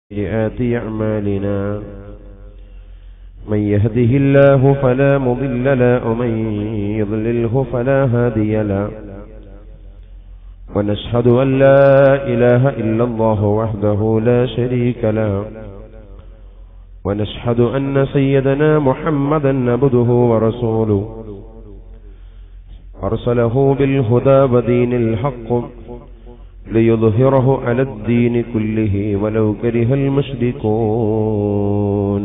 سيئات أعمالنا من يهده الله فلا مضل له ومن يضلله فلا هادي له ونشهد أن لا إله إلا الله وحده لا شريك له ونشهد أن سيدنا محمدا عبده ورسوله أرسله بالهدى ودين الحق ليظهره على الدين كله ولو كره المشركون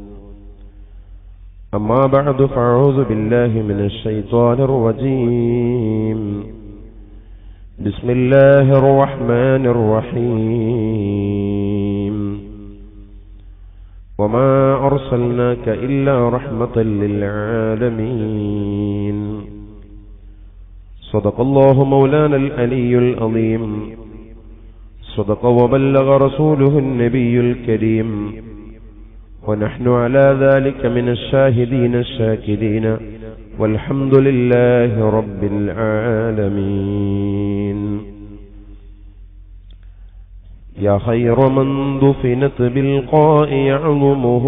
أما بعد فأعوذ بالله من الشيطان الرجيم بسم الله الرحمن الرحيم وما أرسلناك إلا رحمة للعالمين صدق الله مولانا الألي العظيم صدق وبلغ رسوله النبي الكريم ونحن على ذلك من الشاهدين الشاكرين والحمد لله رب العالمين يا خير من دفنت بالقاء يعظمه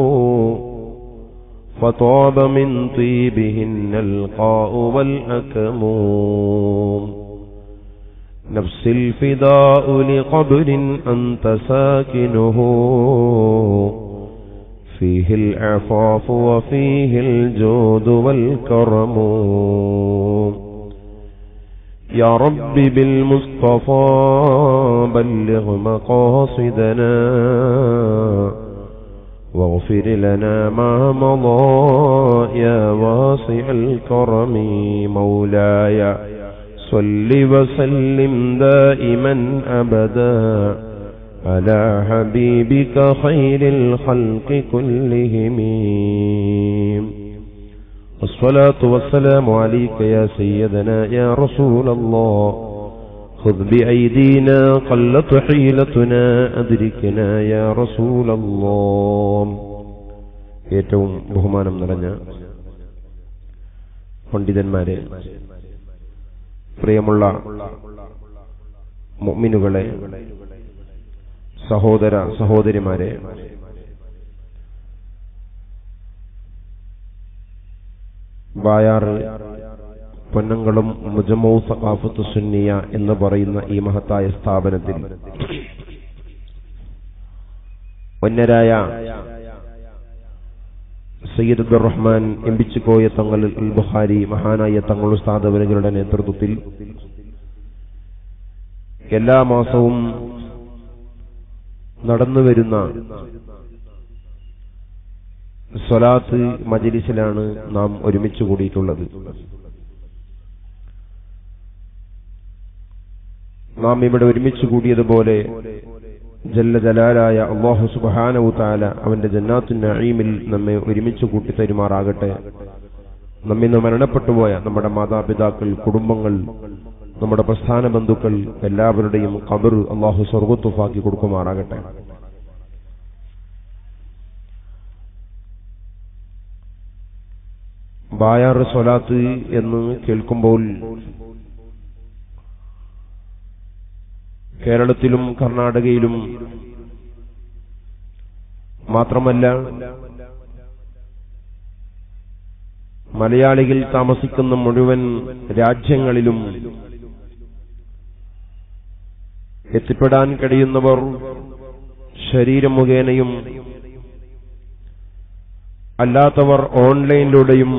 فطاب من طيبهن القاء والأكم نفس الفداء لقبر أنت ساكنه فيه العفاف وفيه الجود والكرم يا رب بالمصطفى بلغ مقاصدنا واغفر لنا ما مضى يا واسع الكرم مولاي صل وسلم دائما أبدا على حبيبك خير الخلق كلهم الصلاة والسلام عليك يا سيدنا يا رسول الله خذ بأيدينا قلت حيلتنا أدركنا يا رسول الله ഏറ്റവും ബഹുമാനം നിറഞ്ഞ പണ്ഡിതന്മാരെ പ്രിയമുള്ള മുഅ്മിനുകളെ സഹോദര സഹോദരിമാരെ ബായാറ് പൊന്നങ്ങളും മുജമോ സഖാഫത്ത് സുന്നിയ എന്ന് പറയുന്ന ഈ മഹത്തായ സ്ഥാപനത്തിൽ ഒന്നരായ സയ്യിദ് അബ്ദുറഹ്മാൻ എംബിച്ചുകോയ തങ്ങൾ ഉൽ ബുഖാരി മഹാനായ തങ്ങൾ ഉസ്താദവരുകളുടെ നേതൃത്വത്തിൽ എല്ലാ മാസവും നടന്നുവരുന്ന സ്വലാത്ത് മജിലിസിലാണ് നാം ഒരുമിച്ച് കൂടിയിട്ടുള്ളത് നാം ഇവിടെ ഒരുമിച്ച് കൂടിയതുപോലെ ജല്ല ജലാലായ അള്ളാഹു സുബാനവു താല അവന്റെ ജന്നാത്തു നഈമിൽ നമ്മെ ഒരുമിച്ച് കൂട്ടി തരുമാറാകട്ടെ നമ്മിന്ന് മരണപ്പെട്ടുപോയ നമ്മുടെ മാതാപിതാക്കൾ കുടുംബങ്ങൾ നമ്മുടെ പ്രസ്ഥാന ബന്ധുക്കൾ എല്ലാവരുടെയും കബർ അള്ളാഹു സ്വർഗത്തുഫാക്കി കൊടുക്കുമാറാകട്ടെ ബായാർ സ്വലാത്ത് എന്ന് കേൾക്കുമ്പോൾ കേരളത്തിലും കർണാടകയിലും മാത്രമല്ല മലയാളികൾ താമസിക്കുന്ന മുഴുവൻ രാജ്യങ്ങളിലും എത്തിപ്പെടാൻ കഴിയുന്നവർ ശരീരം മുഖേനയും അല്ലാത്തവർ ഓൺലൈനിലൂടെയും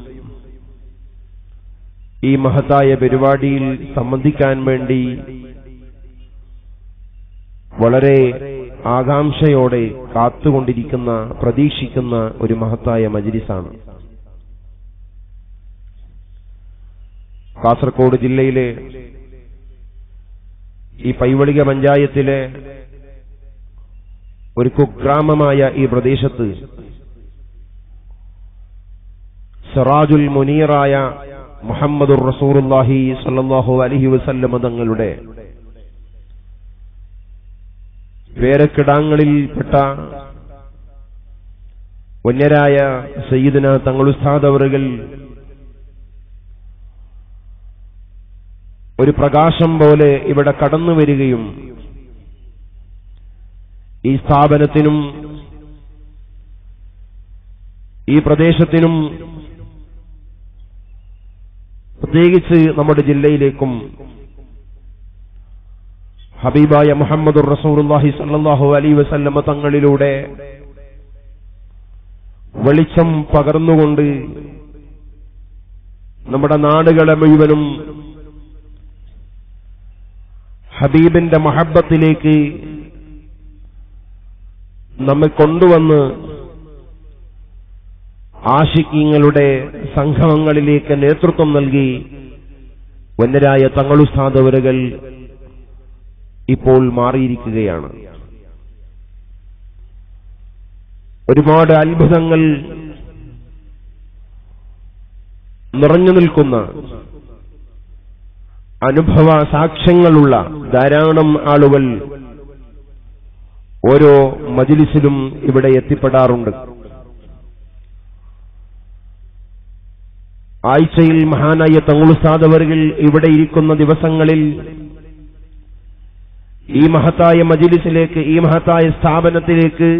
ഈ മഹത്തായ പരിപാടിയിൽ സംബന്ധിക്കാൻ വേണ്ടി വളരെ ആകാംക്ഷയോടെ കാത്തുകൊണ്ടിരിക്കുന്ന പ്രതീക്ഷിക്കുന്ന ഒരു മഹത്തായ മജിലിസാണ് കാസർഗോഡ് ജില്ലയിലെ ഈ പൈവളിക പഞ്ചായത്തിലെ ഒരു കുഗ്രാമമായ ഈ പ്രദേശത്ത് സിറാജുൽ മുനീറായ മുഹമ്മദുർ റസൂറുല്ലാഹി സല്ലാഹു അലഹി വസല്ലമ തങ്ങളുടെ പേരക്കിടാങ്ങളിൽപ്പെട്ട വന്യരായ സയ്യിദിന തങ്ങളുസ്താദവറുകൾ ഒരു പ്രകാശം പോലെ ഇവിടെ കടന്നു വരികയും ഈ സ്ഥാപനത്തിനും ഈ പ്രദേശത്തിനും പ്രത്യേകിച്ച് നമ്മുടെ ജില്ലയിലേക്കും ഹബീബായ മുഹമ്മദുർ റസൂലുള്ളാഹി സല്ലല്ലാഹു അലൈഹി വസല്ലമ തങ്ങളിലൂടെ വെളിച്ചം പകർന്നുകൊണ്ട് നമ്മുടെ നാടുകളെ മുഴുവനും ഹബീബിന്റെ മഹബത്തിലേക്ക് നമ്മെ കൊണ്ടുവന്ന് ആഷിക്കീങ്ങളുടെ സംഗമങ്ങളിലേക്ക് നേതൃത്വം നൽകി വന്നരായ തങ്ങളുസ്ഥാതവരുകൾ ഇപ്പോൾ മാറിയിരിക്കുകയാണ് ഒരുപാട് അത്ഭുതങ്ങൾ നിറഞ്ഞു നിൽക്കുന്ന അനുഭവ സാക്ഷ്യങ്ങളുള്ള ധാരാളം ആളുകൾ ഓരോ മജിലിസിലും ഇവിടെ എത്തിപ്പെടാറുണ്ട് ആഴ്ചയിൽ മഹാനായ തങ്ങളുസാദവറുകൾ ഇവിടെ ഇരിക്കുന്ന ദിവസങ്ങളിൽ ഈ മഹത്തായ മജിലിസിലേക്ക് ഈ മഹത്തായ സ്ഥാപനത്തിലേക്ക്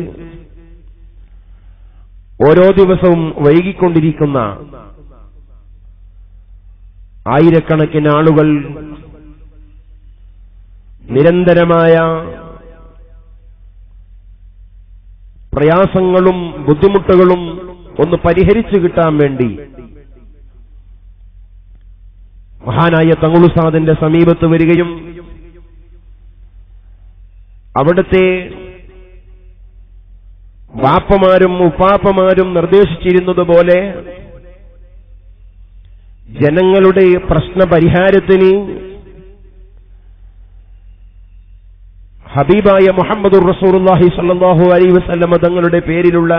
ഓരോ ദിവസവും വൈകിക്കൊണ്ടിരിക്കുന്ന ആയിരക്കണക്കിന് ആളുകൾ നിരന്തരമായ പ്രയാസങ്ങളും ബുദ്ധിമുട്ടുകളും ഒന്ന് പരിഹരിച്ചു കിട്ടാൻ വേണ്ടി മഹാനായ തങ്ങളുസാദിന്റെ സമീപത്ത് വരികയും അവിടുത്തെ വാപ്പമാരും ഉപ്പാപ്പമാരും നിർദ്ദേശിച്ചിരുന്നത് പോലെ ജനങ്ങളുടെ പ്രശ്ന പരിഹാരത്തിന് ഹബീബായ മുഹമ്മദുർ റസൂലുള്ളാഹി സ്വല്ലല്ലാഹു അലൈഹി വസല്ലമ തങ്ങളുടെ പേരിലുള്ള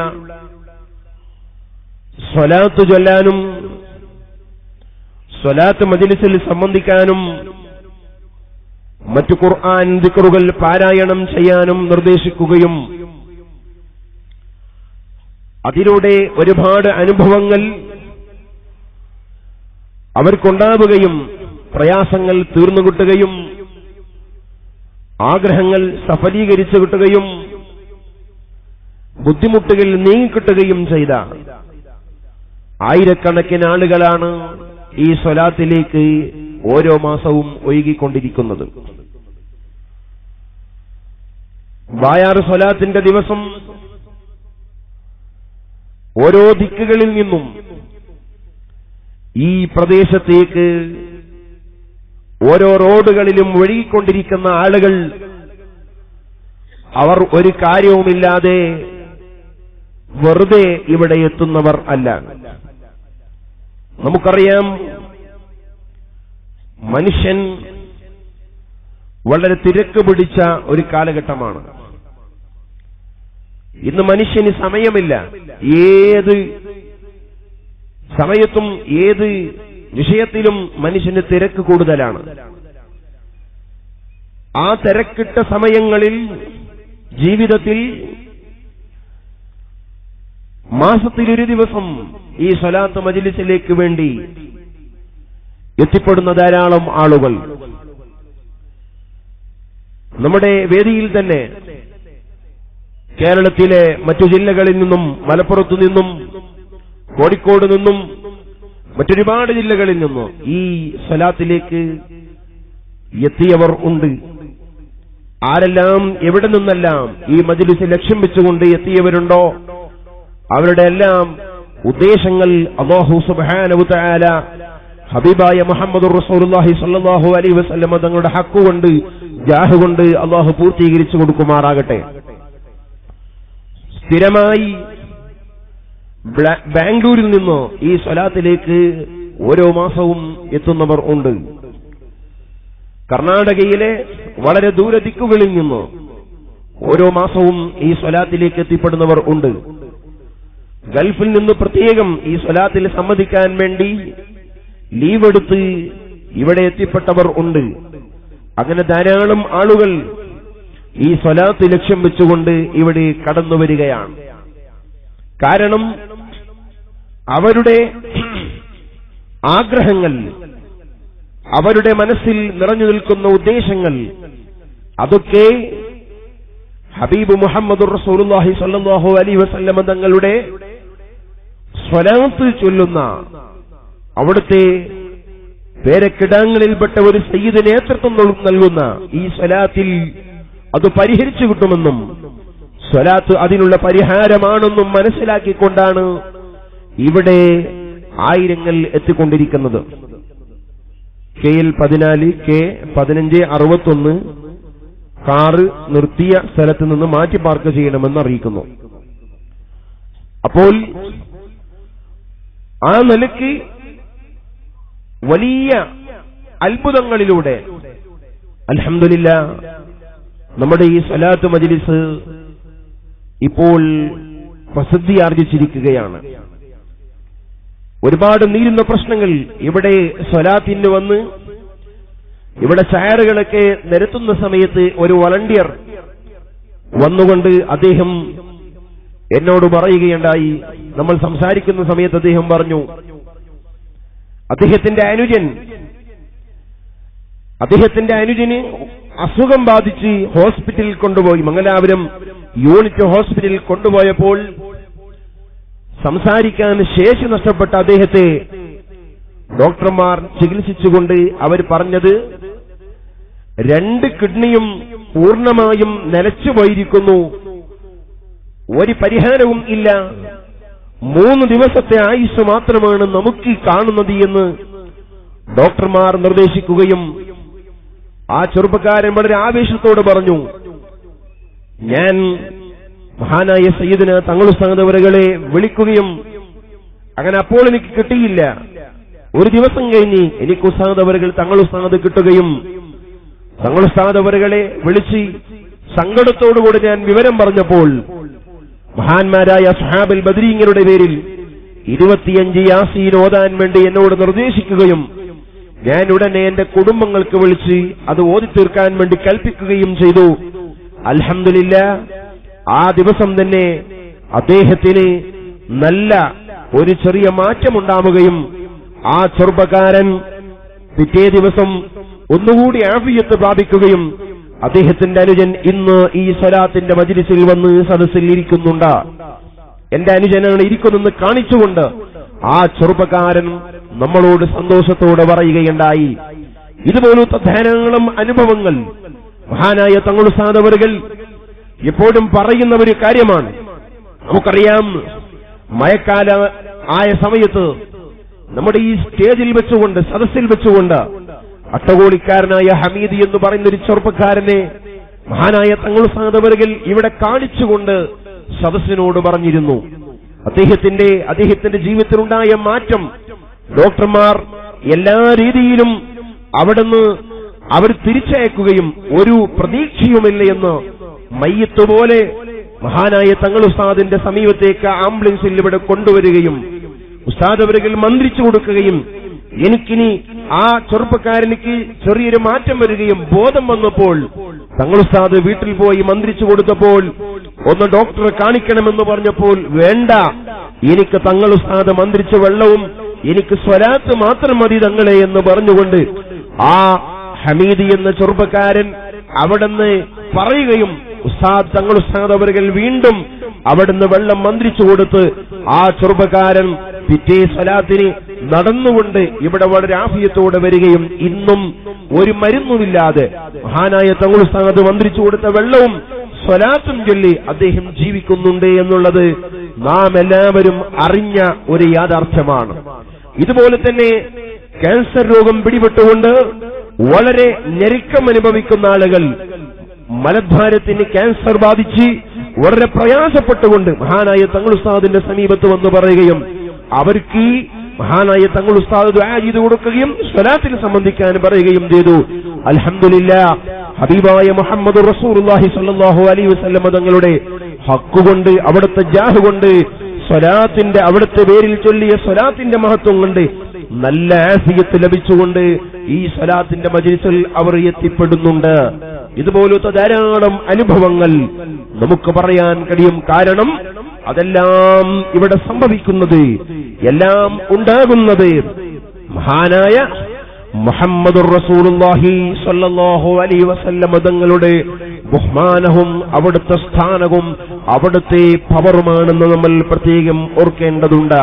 സ്വലാത്ത് ചൊല്ലാനും സ്വലാത്ത് മജ്ലിസിൽ സംബന്ധിക്കാനും മറ്റു ഖുർആൻ ദിക്റുകൾ പാരായണം ചെയ്യാനും നിർദ്ദേശിക്കുകയും അതിലൂടെ ഒരുപാട് അനുഭവങ്ങൾ അവർക്കുണ്ടാവുകയും പ്രയാസങ്ങൾ തീർന്നു കിട്ടുകയും ആഗ്രഹങ്ങൾ സഫലീകരിച്ചു കിട്ടുകയും ബുദ്ധിമുട്ടുകൾ നീങ്ങിക്കിട്ടുകയും ചെയ്ത ആയിരക്കണക്കിന് ആളുകളാണ് ഈ സ്വലാത്തിലേക്ക് ഓരോ മാസവും ഒഴുകിക്കൊണ്ടിരിക്കുന്നത് വായാറ് സ്വലാത്തിന്റെ ദിവസം ഓരോ ദിക്കുകളിൽ നിന്നും ഈ പ്രദേശത്തേക്ക് ഓരോ റോഡുകളിലും ഒഴുകിക്കൊണ്ടിരിക്കുന്ന ആളുകൾ അവർ ഒരു കാര്യവുമില്ലാതെ വെറുതെ ഇവിടെ എത്തുന്നവർ അല്ല നമുക്കറിയാം മനുഷ്യൻ വളരെ തിരക്ക് പിടിച്ച ഒരു കാലഘട്ടമാണ് ഇന്ന് മനുഷ്യന് സമയമില്ല ഏത് സമയത്തും ഏത് വിഷയത്തിലും മനുഷ്യന് തിരക്ക് കൂടുതലാണ് ആ തിരക്കിട്ട സമയങ്ങളിൽ ജീവിതത്തിൽ മാസത്തിലൊരു ദിവസം ഈ സ്വലാത്ത് മജിലിസിലേക്ക് വേണ്ടി എത്തിപ്പെടുന്ന ധാരാളം ആളുകൾ നമ്മുടെ വേദിയിൽ തന്നെ കേരളത്തിലെ മറ്റു ജില്ലകളിൽ നിന്നും മലപ്പുറത്തു നിന്നും കോഴിക്കോട് നിന്നും മറ്റൊരുപാട് ജില്ലകളിൽ നിന്നും ഈ സ്വലാത്തിലേക്ക് എത്തിയവർ ഉണ്ട് ആരെല്ലാം എവിടെ നിന്നെല്ലാം ഈ മജ്ലിസ് ലക്ഷ്യം വെച്ചുകൊണ്ട് എത്തിയവരുണ്ടോ അവരുടെ എല്ലാം ഉദ്ദേശങ്ങൾ അള്ളാഹു സുബ്ഹാനഹു തആല ഹബീബായ മുഹമ്മദ് റസൂലുള്ളാഹി സ്വല്ലല്ലാഹു അലൈഹി വസല്ലം തങ്ങളുടെ ഹക്ക് കൊണ്ട് ജാഹ് കൊണ്ട് അള്ളാഹു പൂർത്തീകരിച്ചു കൊടുക്കുമാറാകട്ടെ സ്ഥിരമായി ബ്ല- ബാംഗ്ലൂരിൽ നിന്നോ ഈ സ്വലാത്തിലേക്ക് ഓരോ മാസവും എത്തുന്നവർ ഉണ്ട് കർണാടകയിലെ വളരെ ദൂര ദിക്കുകളിൽ നിന്നോ ഓരോ മാസവും ഈ സ്വലാത്തിലേക്ക് എത്തിപ്പെടുന്നവർ ഉണ്ട് ഗൾഫിൽ നിന്ന് പ്രത്യേകം ഈ സ്വലാത്തിൽ സമ്മതിക്കാൻ വേണ്ടി ലീവ് എടുത്ത് ഇവിടെ എത്തിപ്പെട്ടവർ ഉണ്ട് അങ്ങനെ ധാരാളം ആളുകൾ ഈ സ്വലാത്ത് ലക്ഷ്യം വെച്ചുകൊണ്ട് ഇവിടെ കടന്നു വരികയാണ് കാരണം അവരുടെ ആഗ്രഹങ്ങൾ അവരുടെ മനസ്സിൽ നിറഞ്ഞു നിൽക്കുന്ന ഉദ്ദേശങ്ങൾ അതൊക്കെ ഹബീബ് മുഹമ്മദ് റസൂലുള്ളാഹി സ്വല്ലല്ലാഹു അലൈഹി വസല്ലമ തങ്ങളുടെ സ്വലാത്ത് ചൊല്ലുന്ന അവിടുത്തെ പേരക്കിടങ്ങളിൽപ്പെട്ട ഒരു സയ്യിദ് നേതൃത്വം നൽ- നൽകുന്ന ഈ സ്വലാത്തിൽ അത് പരിഹരിച്ചു കിട്ടുമെന്നും സ്വലാത്ത് അതിനുള്ള പരിഹാരമാണെന്നും മനസ്സിലാക്കിക്കൊണ്ടാണ് ഇവിടെ ആയിരങ്ങൾ എത്തിക്കൊണ്ടിരിക്കുന്നത് കെ എൽ പതിനാല് കെ പതിനഞ്ച് അറുപത്തൊന്ന് കാറ് നിർത്തിയ സ്ഥലത്ത് നിന്ന് മാറ്റി പാർക്ക് ചെയ്യണമെന്ന് അറിയിക്കുന്നു അപ്പോൾ ആ നിലയ്ക്ക് വലിയ അത്ഭുതങ്ങളിലൂടെ അൽഹംദുലില്ല നമ്മുടെ ഈ സലാത്ത് മജ്ലിസ് ഇപ്പോൾ പ്രസിദ്ധി ആർജിച്ചിരിക്കുകയാണ് ഒരുപാട് നീരുന്ന പ്രശ്നങ്ങൾ ഇവിടെ സ്വലാത്തിന് വന്ന് ഇവിടെ ചയറുകളൊക്കെ നിരത്തുന്ന സമയത്ത് ഒരു വളണ്ടിയർ വന്നുകൊണ്ട് അദ്ദേഹം എന്നോട് പറയുകയുണ്ടായി നമ്മൾ സംസാരിക്കുന്ന സമയത്ത് അദ്ദേഹം പറഞ്ഞു അദ്ദേഹത്തിന്റെ അനുജൻ അദ്ദേഹത്തിന്റെ അനുജന് അസുഖം ബാധിച്ച് ഹോസ്പിറ്റലിൽ കൊണ്ടുപോയി മംഗലാപുരം യൂണിറ്റ് ഹോസ്പിറ്റലിൽ കൊണ്ടുപോയപ്പോൾ സംസാരിക്കാൻ ശേഷി നഷ്ടപ്പെട്ട അദ്ദേഹത്തെ ഡോക്ടർമാർ ചികിത്സിച്ചുകൊണ്ട് അവർ പറഞ്ഞത് രണ്ട് കിഡ്നിയും പൂർണ്ണമായും നിലച്ചുപോയിരിക്കുന്നു ഒരു പരിഹാരവും ഇല്ല മൂന്ന് ദിവസത്തെ ആയുസ് മാത്രമാണ് നമുക്ക് കാണുന്നത് എന്ന് ഡോക്ടർമാർ നിർദ്ദേശിക്കുകയും ആ ചെറുപ്പക്കാരൻ വളരെ ആവേശത്തോട് പറഞ്ഞു ഞാൻ മഹാനായ സയ്യിദിന് തങ്ങളുസ്ഥാനവരുകളെ വിളിക്കുകയും അങ്ങനെ അപ്പോൾ എനിക്ക് കിട്ടിയില്ല ഒരു ദിവസം കഴിഞ്ഞ് എനിക്ക് ഉസ്താദവരുകൾ തങ്ങളുസ്ഥാനത്ത് കിട്ടുകയും തങ്ങളുസ്ഥാനവരുകളെ വിളിച്ച് സങ്കടത്തോടുകൂടി ഞാൻ വിവരം പറഞ്ഞപ്പോൾ മഹാന്മാരായ സുഹാബിൽ ബദരീങ്ങളുടെ പേരിൽ ഇരുപത്തിയഞ്ച് യാസീൻ ഓതാൻ വേണ്ടി എന്നോട് നിർദ്ദേശിക്കുകയും ഞാൻ ഉടനെ എന്റെ കുടുംബങ്ങൾക്ക് വിളിച്ച് അത് ഓതി തീർക്കാൻ വേണ്ടി കൽപ്പിക്കുകയും ചെയ്തു അൽഹംദുലില്ല ആ ദിവസം തന്നെ അദ്ദേഹത്തിന് നല്ല ഒരു ചെറിയ മാറ്റമുണ്ടാവുകയും ആ ചെറുപ്പക്കാരൻ പിറ്റേ ദിവസം ഒന്നുകൂടി ആഫിയത്ത് പ്രാപിക്കുകയും അദ്ദേഹത്തിന്റെ അനുജൻ ഇന്ന് ഈ സ്വലാത്തിന്റെ മജിലിസിൽ വന്ന് സദസ്സിൽ ഇരിക്കുന്നുണ്ട് എന്റെ അനുജനാണ് ഇരിക്കുന്നെന്ന് കാണിച്ചുകൊണ്ട് ആ ചെറുപ്പക്കാരൻ നമ്മളോട് സന്തോഷത്തോടെ പറയുകയുണ്ടായി ഇതുപോലത്തെ ധാരാളം അനുഭവങ്ങൾ മഹാനായ തങ്ങളുസാദവറുകൾ എപ്പോഴും പറയുന്ന ഒരു കാര്യമാണ് നമുക്കറിയാം മഴക്കാല ആയ സമയത്ത് നമ്മുടെ ഈ സ്റ്റേജിൽ വെച്ചുകൊണ്ട് സദസ്സിൽ വെച്ചുകൊണ്ട് അട്ടകോളിക്കാരനായ ഹമീദ് എന്ന് പറയുന്ന ഒരു ചെറുപ്പക്കാരനെ മഹാനായ തങ്ങൾ സാധവരുകൾ ഇവിടെ കാണിച്ചുകൊണ്ട് സദസ്സിനോട് പറഞ്ഞിരുന്നു അദ്ദേഹത്തിന്റെ അദ്ദേഹത്തിന്റെ ജീവിതത്തിലുണ്ടായ മാറ്റം ഡോക്ടർമാർ എല്ലാ രീതിയിലും അവിടുന്ന് അവർ തിരിച്ചയക്കുകയും ഒരു പ്രതീക്ഷയുമില്ല എന്ന് മയ്യത്ത് പോലെ മഹാനായ തങ്ങൾ ഉസ്താദിന്റെ സമീപത്തേക്ക് ആംബുലൻസിൽ ഇവിടെ കൊണ്ടുവരികയും ഉസ്താദ് അവരുകൾ മന്ത്രിച്ചു കൊടുക്കുകയും എനിക്കിനി ആ ചെറുപ്പക്കാരനിക്ക് ചെറിയൊരു മാറ്റം വരികയും ബോധം വന്നപ്പോൾ തങ്ങൾ ഉസ്താദ് വീട്ടിൽ പോയി മന്ത്രിച്ചു കൊടുത്തപ്പോൾ ഒന്ന് ഡോക്ടറെ കാണിക്കണമെന്ന് പറഞ്ഞപ്പോൾ വേണ്ട എനിക്ക് തങ്ങൾ ഉസ്താദ് മന്ത്രിച്ച വെള്ളവും എനിക്ക് സ്വലാത്ത് മാത്രം മതി തങ്ങളെ എന്ന് പറഞ്ഞുകൊണ്ട് ആ ഹമീദ് എന്ന ചെറുപ്പക്കാരൻ അവിടുന്ന് പറയുകയും ഉസ്താദ് തങ്ങൾ ഉസ്താദ് അവരുകൾ വീണ്ടും അവിടുന്ന് വെള്ളം മന്ത്രിച്ചു കൊടുത്ത് ആ ചെറുപ്പക്കാരൻ പിറ്റേ സ്വലാത്തിന് നടന്നുകൊണ്ട് ഇവിടെ വളരെ ആഫിയത്തോടെ വരികയും ഇന്നും ഒരു മരുന്നുമില്ലാതെ മഹാനായ തങ്ങൾ ഉസ്താദ് മന്ത്രിച്ചു കൊടുത്ത വെള്ളവും സ്വലാത്തും ചൊല്ലി അദ്ദേഹം ജീവിക്കുന്നുണ്ട് എന്നുള്ളത് നാം എല്ലാവരും അറിഞ്ഞ ഒരു യാഥാർത്ഥ്യമാണ് ഇതുപോലെ തന്നെ ക്യാൻസർ രോഗം പിടിപെട്ടുകൊണ്ട് വളരെ ഞെരുക്കം അനുഭവിക്കുന്ന ആളുകൾ മലദ്വാരത്തിന് ക്യാൻസർ ബാധിച്ച് വളരെ പ്രയാസപ്പെട്ടുകൊണ്ട് മഹാനായ തങ്ങൾ ഉസ്താദിന്റെ സമീപത്ത് വന്ന് പറയുകയും അവർക്ക് ഈ മഹാനായ തങ്ങൾ ഉസ്താദ് ദുആ ചെയ്ത് കൊടുക്കുകയും സ്വലാത്തിൽ സംബന്ധിക്കാൻ പറയുകയും ചെയ്തു അൽഹംദുലില്ല ഹബീബായ മുഹമ്മദ് റസൂലുള്ളാഹി സ്വല്ലല്ലാഹു അലൈഹി വസല്ലം തങ്ങളുടെ ഹക്കുകൊണ്ട് അവിടുത്തെ ജാഹ് കൊണ്ട് സ്വലാത്തിന്റെ അവിടുത്തെ പേരിൽ ചൊല്ലിയ സ്വലാത്തിന്റെ മഹത്വം കൊണ്ട് നല്ല ആഫിയത്ത് ലഭിച്ചുകൊണ്ട് ഈ സ്വലാത്തിന്റെ മജിലിസിൽ അവർ എത്തിപ്പെടുന്നുണ്ട് ഇതുപോലത്തെ ധാരാളം അനുഭവങ്ങൾ നമുക്ക് പറയാൻ കഴിയും കാരണം അതെല്ലാം ഇവിടെ സംഭവിക്കുന്നത് എല്ലാം ഉണ്ടാകുന്നത് മഹാനായ മുഹമ്മദ് റസൂലുള്ളാഹി സ്വല്ലല്ലാഹു അലൈഹി വസല്ലം തങ്ങളുടെ ബഹുമാനവും അവിടുത്തെ സ്ഥാനവും അവിടുത്തെ പവറുമാണെന്ന് നമ്മൾ പ്രത്യേകം ഓർക്കേണ്ടതുണ്ട്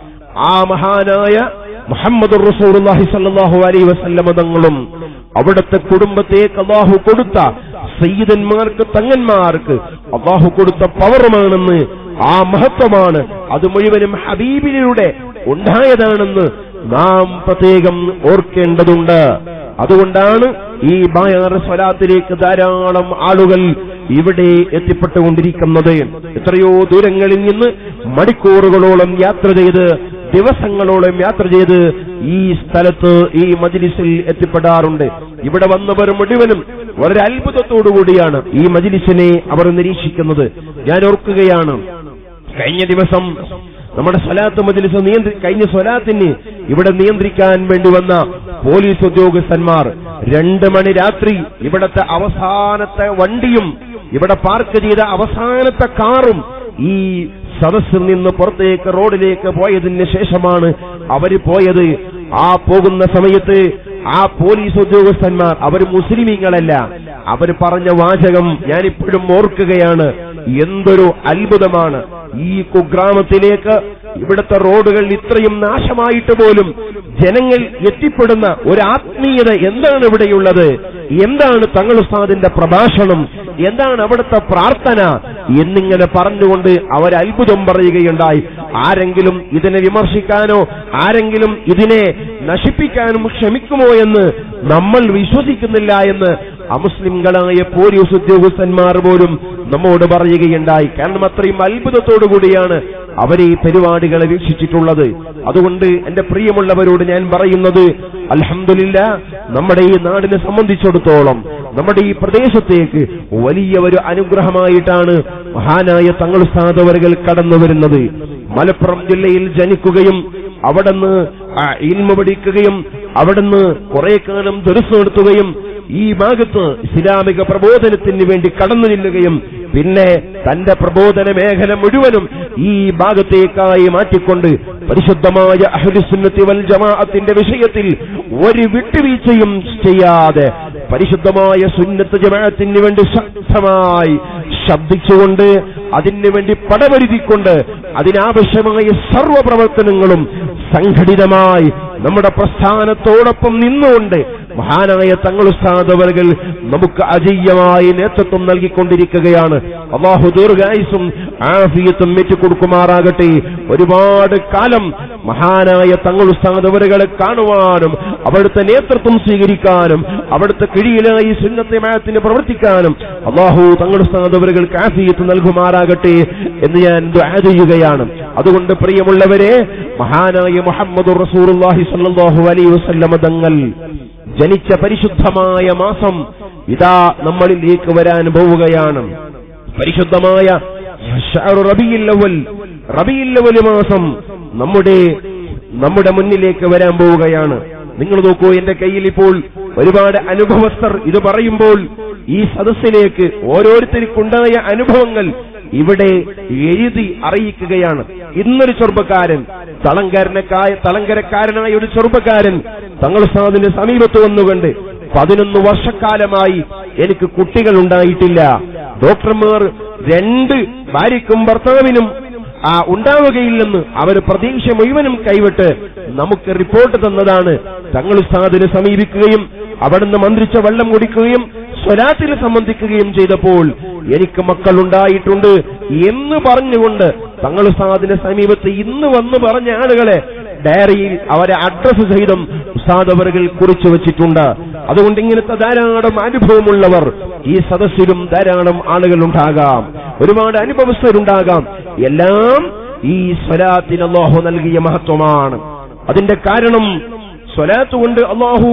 ആ മഹാനായ മുഹമ്മദ് റസൂലുള്ളാഹി സ്വല്ലല്ലാഹു അലൈഹി വസല്ലമ തങ്ങളും അവിടുത്തെ കുടുംബത്തേക്ക് അള്ളാഹു കൊടുത്ത സയ്യിദന്മാർക്ക് തങ്ങന്മാർക്ക് അള്ളാഹു കൊടുത്ത പവറുമാണെന്ന് ആ മഹത്വമാണ് അത് മുഴുവനും ഹബീബിലൂടെ ഉണ്ടായതാണെന്ന് നാം പ്രത്യേകം ഓർക്കേണ്ടതുണ്ട് അതുകൊണ്ടാണ് ഈ ബായാർ സ്വലാത്തിലേക്ക് ധാരാളം ആളുകൾ ഇവിടെ എത്തിപ്പെട്ടുകൊണ്ടിരിക്കുന്നത് എത്രയോ ദൂരങ്ങളിൽ നിന്ന് മണിക്കൂറുകളോളം യാത്ര ചെയ്ത് ദിവസങ്ങളോളം യാത്ര ചെയ്ത് ഈ സ്ഥലത്ത് ഈ മജിലിസിൽ എത്തിപ്പെടാറുണ്ട് ഇവിടെ വന്നവർ മുഴുവനും വളരെ അത്ഭുതത്തോടുകൂടിയാണ് ഈ മജിലിസിനെ അവർ നിരീക്ഷിക്കുന്നത് ഞാൻ ഓർക്കുകയാണ് കഴിഞ്ഞ ദിവസം നമ്മുടെ സ്വലാത്ത് മജിലിസ് നിയന്ത്രി കഴിഞ്ഞ സ്വലാത്തിന് ഇവിടെ നിയന്ത്രിക്കാൻ വേണ്ടി വന്ന പോലീസ് ഉദ്യോഗസ്ഥന്മാർ രണ്ട് മണി രാത്രി ഇവിടത്തെ അവസാനത്തെ വണ്ടിയും ഇവിടെ പാർക്ക് ചെയ്ത അവസാനത്തെ കാറും ഈ സദസ്സിൽ നിന്ന് പുറത്തേക്ക് റോഡിലേക്ക് പോയതിന് ശേഷമാണ് അവര് പോയത് ആ പോകുന്ന സമയത്ത് ആ പോലീസ് ഉദ്യോഗസ്ഥന്മാർ അവർ മുസ്ലിമീങ്ങളല്ല അവർ പറഞ്ഞ വാചകം ഞാനിപ്പോഴും ഓർക്കുകയാണ് എന്തൊരു അത്ഭുതമാണ് ഈ കുഗ്രാമത്തിലേക്ക് ഇവിടുത്തെ റോഡുകൾ ഇത്രയും നാശമായിട്ട് പോലും ജനങ്ങൾ എത്തിപ്പെടുന്ന ഒരു ആത്മീയത എന്താണ് ഇവിടെയുള്ളത് എന്താണ് തങ്ങൾ ഉസ്താദിന്റെ പ്രഭാഷണം എന്താണ് അവിടുത്തെ പ്രാർത്ഥന എന്നിങ്ങനെ പറഞ്ഞുകൊണ്ട് അവർ അത്ഭുതം പറയുകയുണ്ടായി ആരെങ്കിലും ഇതിനെ വിമർശിക്കാനോ ആരെങ്കിലും ഇതിനെ നശിപ്പിക്കാനും ക്ഷമിക്കുമോ എന്ന് നമ്മൾ വിശ്വസിക്കുന്നില്ല എന്ന് അമുസ്ലിംകളായ പോലീസ് ഉദ്യോഗസ്ഥന്മാർ പോലും നമ്മോട് പറയുകയുണ്ടായി കാരണം അത്രയും അത്ഭുതത്തോടു കൂടിയാണ് അവർ ഈ പരിപാടികളെ വീക്ഷിച്ചിട്ടുള്ളത് അതുകൊണ്ട് എന്റെ പ്രിയമുള്ളവരോട് ഞാൻ പറയുന്നത് അൽഹംദുലില്ല നമ്മുടെ ഈ നാടിനെ സംബന്ധിച്ചിടത്തോളം നമ്മുടെ ഈ പ്രദേശത്തേക്ക് വലിയ ഒരു അനുഗ്രഹമായിട്ടാണ് മഹാനായ തങ്ങൾ സ്ഥാതവരുകൾ കടന്നു വരുന്നത് മലപ്പുറം ജില്ലയിൽ ജനിക്കുകയും അവിടുന്ന് ആ ഇൽമ പഠിക്കുകയും അവിടുന്ന് കുറെ കാലം ദുരസ് നടത്തുകയും ഈ ഭാഗത്ത് ഇസ്ലാമിക പ്രബോധനത്തിന് വേണ്ടി കടന്നു ചെല്ലുകയും പിന്നെ തന്റെ പ്രബോധന മേഖല മുഴുവനും ഈ ഭാഗത്തേക്കായി മാറ്റിക്കൊണ്ട് പരിശുദ്ധമായ അഹ്ലുസുന്നത്തി വൽ ജമാഅത്തിന്റെ വിഷയത്തിൽ ഒരു വിട്ടുവീഴ്ചയും ചെയ്യാതെ പരിശുദ്ധമായ സുന്നത്ത് ജമാഅത്തിന് വേണ്ടി ശക്തമായി ശബ്ദിച്ചുകൊണ്ട് അതിനു വേണ്ടി പടപരുതിക്കൊണ്ട് അതിനാവശ്യമായ സർവ്വ പ്രവർത്തനങ്ങളും സംഘടിതമായി നമ്മുടെ പ്രസ്ഥാനത്തോടൊപ്പം നിന്നുകൊണ്ട് മഹാനായ തങ്ങളുസ്ഥാതവர்கள் നമുക്ക് അജയ്യമായി നേതൃത്വം നൽകിക്കൊണ്ടിരിക്കുകയാണ് അള്ളാഹു ദീർഘായുസും ആഫിയത്തും കൊടുക്കുമാറാകട്ടെ ഒരുപാട് കാലം മഹാനായ തങ്ങളുസ്ഥാതവരുകളെ കാണുവാനും അവിടുത്തെ നേതൃത്വം സ്വീകരിക്കാനും അവിടുത്തെ കിഴിയിലായി സുന്നത്തമായത്തിന് പ്രവർത്തിക്കാനും അള്ളാഹു തങ്ങളുസ്ഥാതവരുകൾക്ക് ആഫിയത്ത് നൽകുമാറാകട്ടെ എന്ന് ഞാൻ ദുആ ചെയ്യുകയാണ് അതുകൊണ്ട് പ്രിയമുള്ളവരെ മഹാനായ മുഹമ്മദ് റസൂലുള്ളാഹി സ്വല്ലല്ലാഹു അലൈഹി വസല്ലമ തങ്ങൾ ജനിച്ച പരിശുദ്ധമായ മാസം ഇതാ നമ്മളിലേക്ക് വരാൻ പോവുകയാണ് പരിശുദ്ധമായ ഷഅറു റബീഉൽ അവൽ റബീഉൽ അവൽ മാസം നമ്മുടെ നമ്മുടെ മുന്നിലേക്ക് വരാൻ പോവുകയാണ് നിങ്ങൾ നോക്കൂ എന്റെ കയ്യിൽ ഇപ്പോൾ ഒരുപാട് അനുഭവസ്ഥർ ഇത് പറയുമ്പോൾ ഈ സദസ്സിലേക്ക് ഓരോരുത്തർക്കുണ്ടായ അനുഭവങ്ങൾ ഇവിടെ എഴുതി അറിയിക്കുകയാണ് ഇന്നൊരു ചെറുപ്പക്കാരൻ തളങ്കരനക്കായ തളങ്കരക്കാരനായ ഒരു ചെറുപ്പക്കാരൻ തങ്ങൾ സാദിന്റെ സമീപത്ത് വന്നുകൊണ്ട് പതിനൊന്ന് വർഷക്കാലമായി എനിക്ക് കുട്ടികൾ ഉണ്ടായിട്ടില്ല ഡോക്ടർമാർ രണ്ട് ഭാര്യയ്ക്കും ഭർത്താവിനും ആ ഉണ്ടാവുകയില്ലെന്ന് അവർ പ്രതീക്ഷ മുഴുവനും കൈവിട്ട് നമുക്ക് റിപ്പോർട്ട് തന്നതാണ് തങ്ങൾ ഉസ്താദിനെ സമീപിക്കുകയും അവിടുന്ന് മന്ത്രിച്ച വെള്ളം കുടിക്കുകയും സ്വലാത്തിൽ സംബന്ധിക്കുകയും ചെയ്തപ്പോൾ എനിക്ക് മക്കൾ ഉണ്ടായിട്ടുണ്ട് എന്ന് പറഞ്ഞുകൊണ്ട് തങ്ങൾ ഉസ്താദിന്റെ സമീപത്ത് ഇന്ന് വന്ന് പറഞ്ഞ ആളുകളെ ഡയറിയിൽ അവരെ അഡ്രസ് സഹിതം ഉസ്താദ് അവറുകൾ കുറിച്ചു വെച്ചിട്ടുണ്ട് അതുകൊണ്ട് ഇങ്ങനത്തെ ധാരാളം അനുഭവമുള്ളവർ ഈ സദസ്സിലും ധാരാളം ആളുകൾ ഉണ്ടാകാം ഒരുപാട് അനുഭവസ്ഥരുണ്ടാകാം എല്ലാം ഈ സ്വലാത്തിന് അള്ളാഹു നൽകിയ മഹത്വമാണ് അതിന്റെ കാരണം സ്വലാത്ത് കൊണ്ട് അള്ളാഹു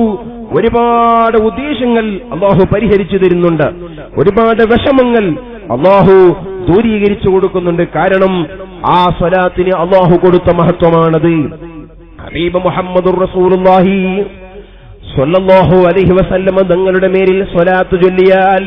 ഒരുപാട് ഉദ്ദേശങ്ങൾ അള്ളാഹു പരിഹരിച്ചു തരുന്നുണ്ട് ഒരുപാട് വിഷമങ്ങൾ അള്ളാഹു ദൂരീകരിച്ചു കൊടുക്കുന്നുണ്ട് കാരണം ആ സ്വലാത്തിന് അള്ളാഹു കൊടുത്ത മഹത്വമാണത് ഹബീബ് മുഹമ്മദ് റസൂലുള്ളാഹി സ്വല്ലല്ലാഹു അലൈഹി വസല്ലമ തങ്ങളുടെ മേലിൽ സ്വലാത്ത് ചൊല്ലിയാൽ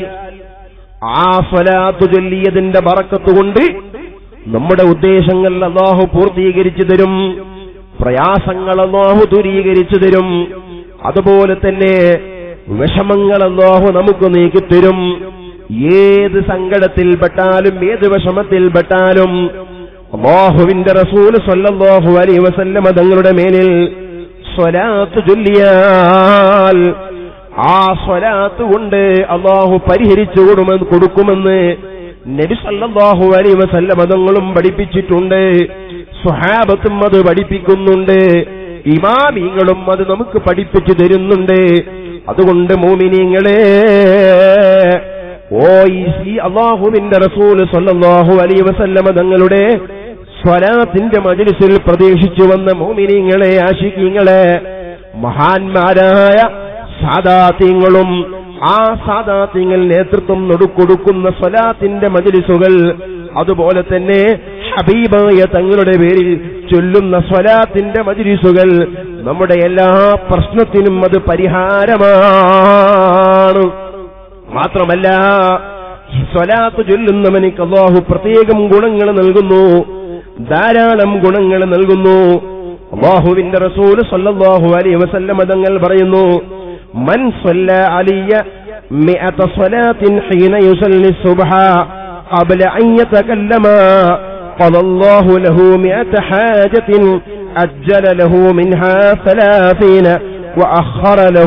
ആ സ്വലാത്ത് ചൊല്ലിയതിന്റെ ബറക്കത്ത് കൊണ്ട് നമ്മുടെ ഉദ്ദേശങ്ങൾ അള്ളാഹു പൂർത്തീകരിച്ചു തരും പ്രയാസങ്ങൾ അള്ളാഹു ദൂരീകരിച്ചു തരും അതുപോലെ തന്നെ വിഷമങ്ങൾ അള്ളാഹു നമുക്ക് നീക്കിത്തരും ഏത് സങ്കടത്തിൽപ്പെട്ടാലും ഏത് വിഷമത്തിൽപ്പെട്ടാലും അള്ളാഹുവിന്റെ റസൂല് സല്ലല്ലാഹു അലൈഹി വസല്ലമ തങ്ങളുടെ മേലിൽ സ്വലാത്ത് ചൊല്ലിയാൽ ആ സ്വലാത്ത് കൊണ്ട് അള്ളാഹു പരിഹരിച്ചു കൊടുമെന്ന് കൊടുക്കുമെന്ന് നബി സല്ലല്ലാഹു അലൈഹി വസല്ലമ തങ്ങളും പഠിപ്പിച്ചിട്ടുണ്ട് സ്വഹാബത്തും അത് പഠിപ്പിക്കുന്നുണ്ട് ഇമാമിങ്ങളും അത് നമുക്ക് പഠിപ്പിച്ചു തരുന്നുണ്ട് അതുകൊണ്ട് മോമിനിങ്ങളെ ഓ ഈ സി അള്ളാഹുവിന്റെ റസൂൽ സല്ലല്ലാഹു അലൈഹി വസല്ലമ തങ്ങളുടെ സ്വലാത്തിന്റെ മജ്ലിസിൽ പ്രതീക്ഷിച്ചു വന്ന മോമിനിങ്ങളെ ആശിക്കിങ്ങളെ മഹാന്മാരായ സാദാത്യങ്ങളും ആ സാദാത്യങ്ങൾ നേതൃത്വം കൊടുക്കുന്ന സ്വലാത്തിന്റെ മജ്ലിസുകൾ അതുപോലെ തന്നെ ഹബീബായ തങ്ങളുടെ പേരിൽ ചൊല്ലുന്ന സ്വലാത്തിന്റെ മജ്ലിസുകൾ നമ്മുടെ എല്ലാ പ്രശ്നത്തിനും അത് പരിഹാരമാണ് മാത്രമല്ല സ്വലാത്ത് ചൊല്ലുന്നവനിക്ക് അള്ളാഹു പ്രത്യേകം ഗുണങ്ങൾ നൽകുന്നു ധാരാളം ഗുണങ്ങൾ നൽകുന്നു അള്ളാഹുവിന്റെ റസൂൽ സല്ലല്ലാഹു അലൈഹി വസല്ലമ തങ്ങൾ പറയുന്നു മൻ സ്വല്ല അലിയ മിഅത സ്വലാത്തിൻ ഹീന യുസല്ലി സുബ്ഹ قبل أن يتكلم قضى الله له مئة حاجة أجل له منها ثلاثين وأخر له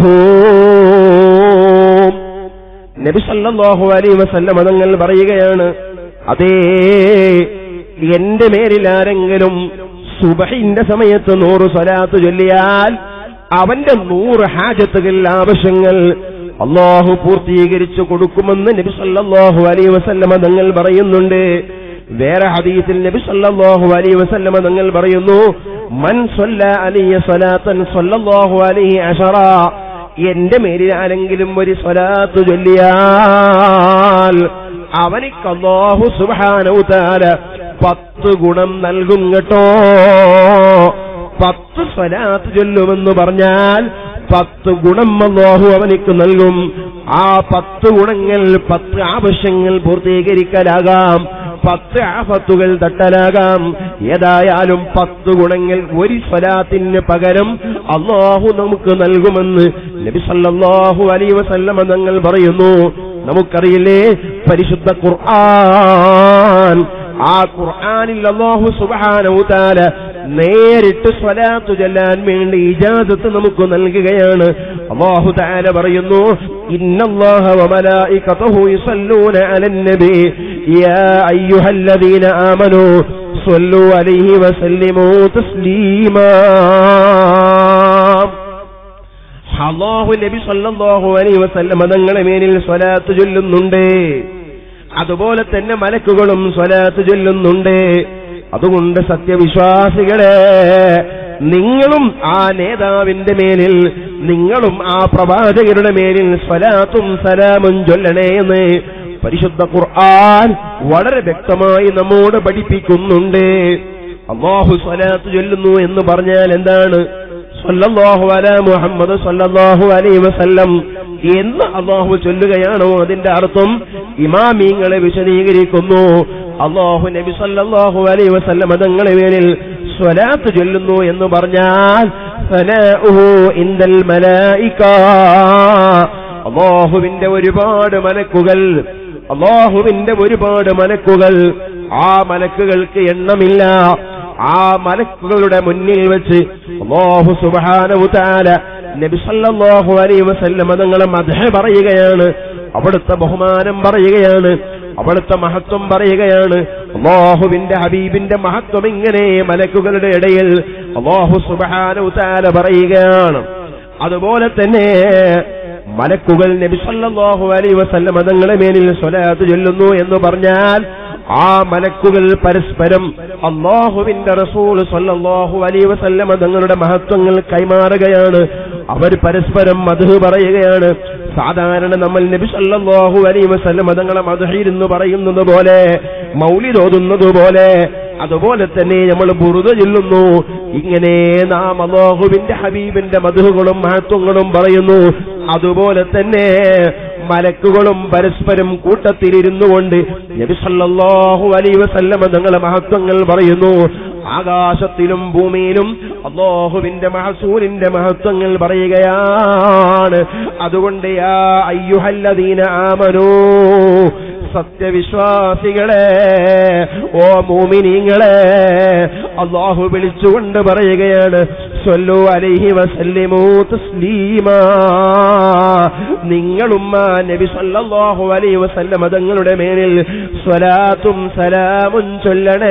നബി സല്ലല്ലാഹു അലൈഹി വസല്ലം തങ്ങൾ പറയുകയാണ് അതേ എന്റെ മേലിൽ ആരെങ്കിലും സുബഹിന്റെ സമയത്ത് നൂറ് സ്വലാത്ത് ചൊല്ലിയാൽ അവന്റെ നൂറ് ഹാജത്തുകൾ ആവശ്യങ്ങൾ അള്ളാഹു പൂർത്തീകരിച്ചു കൊടുക്കുമെന്ന് നബി സല്ലല്ലാഹു അലൈഹി വസല്ലമ തങ്ങൾ പറയുന്നുണ്ട് വേറെ ഹദീസിൽ നബി സല്ലല്ലാഹു അലൈഹി വസല്ലമ തങ്ങൾ പറയുന്നു മൻ സ്വല്ല അലിയ സ്വലാത്തൻ സല്ലല്ലാഹു അലൈഹി അഷറ എന്റെ മേലിൽ ആരെങ്കിലും ഒരു സ്വലാത്ത് ചൊല്ലിയാൽ അവനിക്ക് അല്ലാഹു സുബ്ഹാനഹു തആല പത്ത് ഗുണം നൽകും കേട്ടോ പത്ത് സ്വലാത്ത് ചൊല്ലുമെന്ന് പറഞ്ഞാൽ പത്ത് ഗുണം അല്ലാഹു അവനിക്ക് നൽകും ആ പത്ത് ഗുണങ്ങൾ പത്ത് ആവശ്യങ്ങൾ പൂർത്തീകരിക്കലാകാം പത്ത് ആഫത്തുകൾ തട്ടലാകാം ഏതായാലും പത്ത് ഗുണങ്ങൾ ഒരു സ്വലാത്തിന് പകരം അള്ളാഹു നമുക്ക് നൽകുമെന്ന് നബി സല്ലല്ലാഹു അലൈഹി വസല്ലമ തങ്ങൾ പറയുന്നു നമുക്കറിയില്ലേ പരിശുദ്ധ ഖുർആൻ ആ ഖുർആനിൽ അല്ലാഹു സുബ്ഹാനഹു തആല നേരിട്ട് സ്വലാത്തു ചൊല്ലാൻ വേണ്ടി ഇജാസത്ത് നമുക്ക് നൽകുകയാണ് അല്ലാഹു തആല പറയുന്നു ഇന്നല്ലാഹ വമലായികതഹു യുസല്ലൂന അലൻ നബി യാ അയ്യുഹല്ലദീന ആമനൂ സ്വല്ലു അലൈഹി വസല്ലിമൂ തസ്ലീമാ അല്ലാഹു നബി സല്ലല്ലാഹു അലൈഹി വസല്ലം തങ്ങളെ മേലിൽ സ്വലാത്ത് ചൊല്ലുന്നുണ്ട് അതുപോലെ തന്നെ മലക്കുകളും സ്വലാത്ത് ചൊല്ലുന്നുണ്ട് അതുകൊണ്ട് സത്യവിശ്വാസികളെ നിങ്ങളും ആ നേതാവിന്റെ മേലിൽ നിങ്ങളും ആ പ്രവാചകരുടെ മേലിൽ സ്വലാത്തും സലാമും ചൊല്ലണേ എന്ന് പരിശുദ്ധ ഖുർആൻ വളരെ വ്യക്തമായി നമ്മോട് പഠിപ്പിക്കുന്നുണ്ട് അള്ളാഹു സ്വലാത്ത് ചൊല്ലുന്നു എന്ന് പറഞ്ഞാൽ എന്താണ് സല്ലല്ലാഹു അല മുഹമ്മദ് സല്ലല്ലാഹു അലൈഹി വസല്ലം എന്ന് അള്ളാഹു ചൊല്ലുകയാണോ അതിന്റെ അർത്ഥം ഇമാമീങ്ങളെ വിശദീകരിക്കുന്നു അള്ളാഹു നബി സല്ലല്ലാഹു അലൈഹി വസല്ലം തങ്ങളെ മേലിൽ സ്വലാത്ത് ചൊല്ലുന്നു എന്ന് പറഞ്ഞാൽ സനാഉഹു ഇൻദൽ മലായിക അള്ളാഹുവിന്റെ ഒരുപാട് മലക്കുകൾ അള്ളാഹുവിന്റെ ഒരുപാട് മലക്കുകൾ ആ മലക്കുകൾക്ക് എണ്ണമില്ല ആ മലക്കുകളുടെ മുന്നിൽ വെച്ച് അള്ളാഹു സുബ്ഹാനഹു തആല നബി സല്ലല്ലാഹു അലൈഹി വസല്ലം തങ്ങളെ മദ്ഹ പറയുകയാണ് അവിടുത്തെ ബഹുമാനം പറയുകയാണ് അവിടുത്തെ മഹത്വം പറയുകയാണ് അള്ളാഹുവിന്റെ ഹബീബിന്റെ മഹത്വം ഇങ്ങനെ മലക്കുകളുടെ ഇടയിൽ അള്ളാഹു സുബ്ഹാനഹു തആല പറയുകയാണ് അതുപോലെ തന്നെ മലക്കുകൾ നബി സല്ലല്ലാഹു അലൈഹി വസല്ലം തങ്ങളെ മേലിൽ സ്വലാത്ത് ചൊല്ലുന്നു എന്ന് പറഞ്ഞാൽ ആ മലക്കുകൾ പരസ്പരം അള്ളാഹുവിന്റെ റസൂൽ സല്ലല്ലാഹു അലൈഹി വസല്ലം തങ്ങളുടെ മഹത്വങ്ങൾ കൈമാറുകയാണ് അവർ പരസ്പരം മധു പറയുകയാണ് സാധാരണ നമ്മൾ നബി സല്ലല്ലാഹു അലൈഹി വസല്ലം തങ്ങളെ മധുഹിരുന്ന് പറയുന്നത് പോലെ മൗലിദ് ഓതുന്നത് പോലെ അതുപോലെ തന്നെ നമ്മൾ ബുറുത ചൊല്ലുന്നു ഇങ്ങനെ നാം അള്ളാഹുവിന്റെ ഹബീബിന്റെ മധുകളും മഹത്വങ്ങളും പറയുന്നു അതുപോലെ തന്നെ മലക്കുകളും പരസ്പരം കൂട്ടത്തിലിരുന്നു കൊണ്ട് നബി സല്ലല്ലാഹു അലൈഹി വസല്ലമ തങ്ങളെ മഹത്വങ്ങൾ പറയുന്നു ആകാശത്തിലും ഭൂമിയിലും അള്ളാഹുവിന്റെ മഹസൂലിന്റെ മഹത്വങ്ങൾ പറയുകയാണ് അതുകൊണ്ട് യാ അയ്യുഹല്ലദീന ആമനൂ സത്യവിശ്വാസികളെ ഓ മൂമിനീങ്ങളെ അള്ളാഹു വിളിച്ചുകൊണ്ട് പറയുകയാണ് സ്വല്ലു അലൈഹി വസല്ലിമൂ തസ്ലീമാ നിങ്ങളും ആ നബി സല്ലല്ലാഹു അലൈഹി വസല്ലമ തങ്ങളുടെ മേലിൽ സ്വലാത്തും സലാമും ചൊല്ലണേ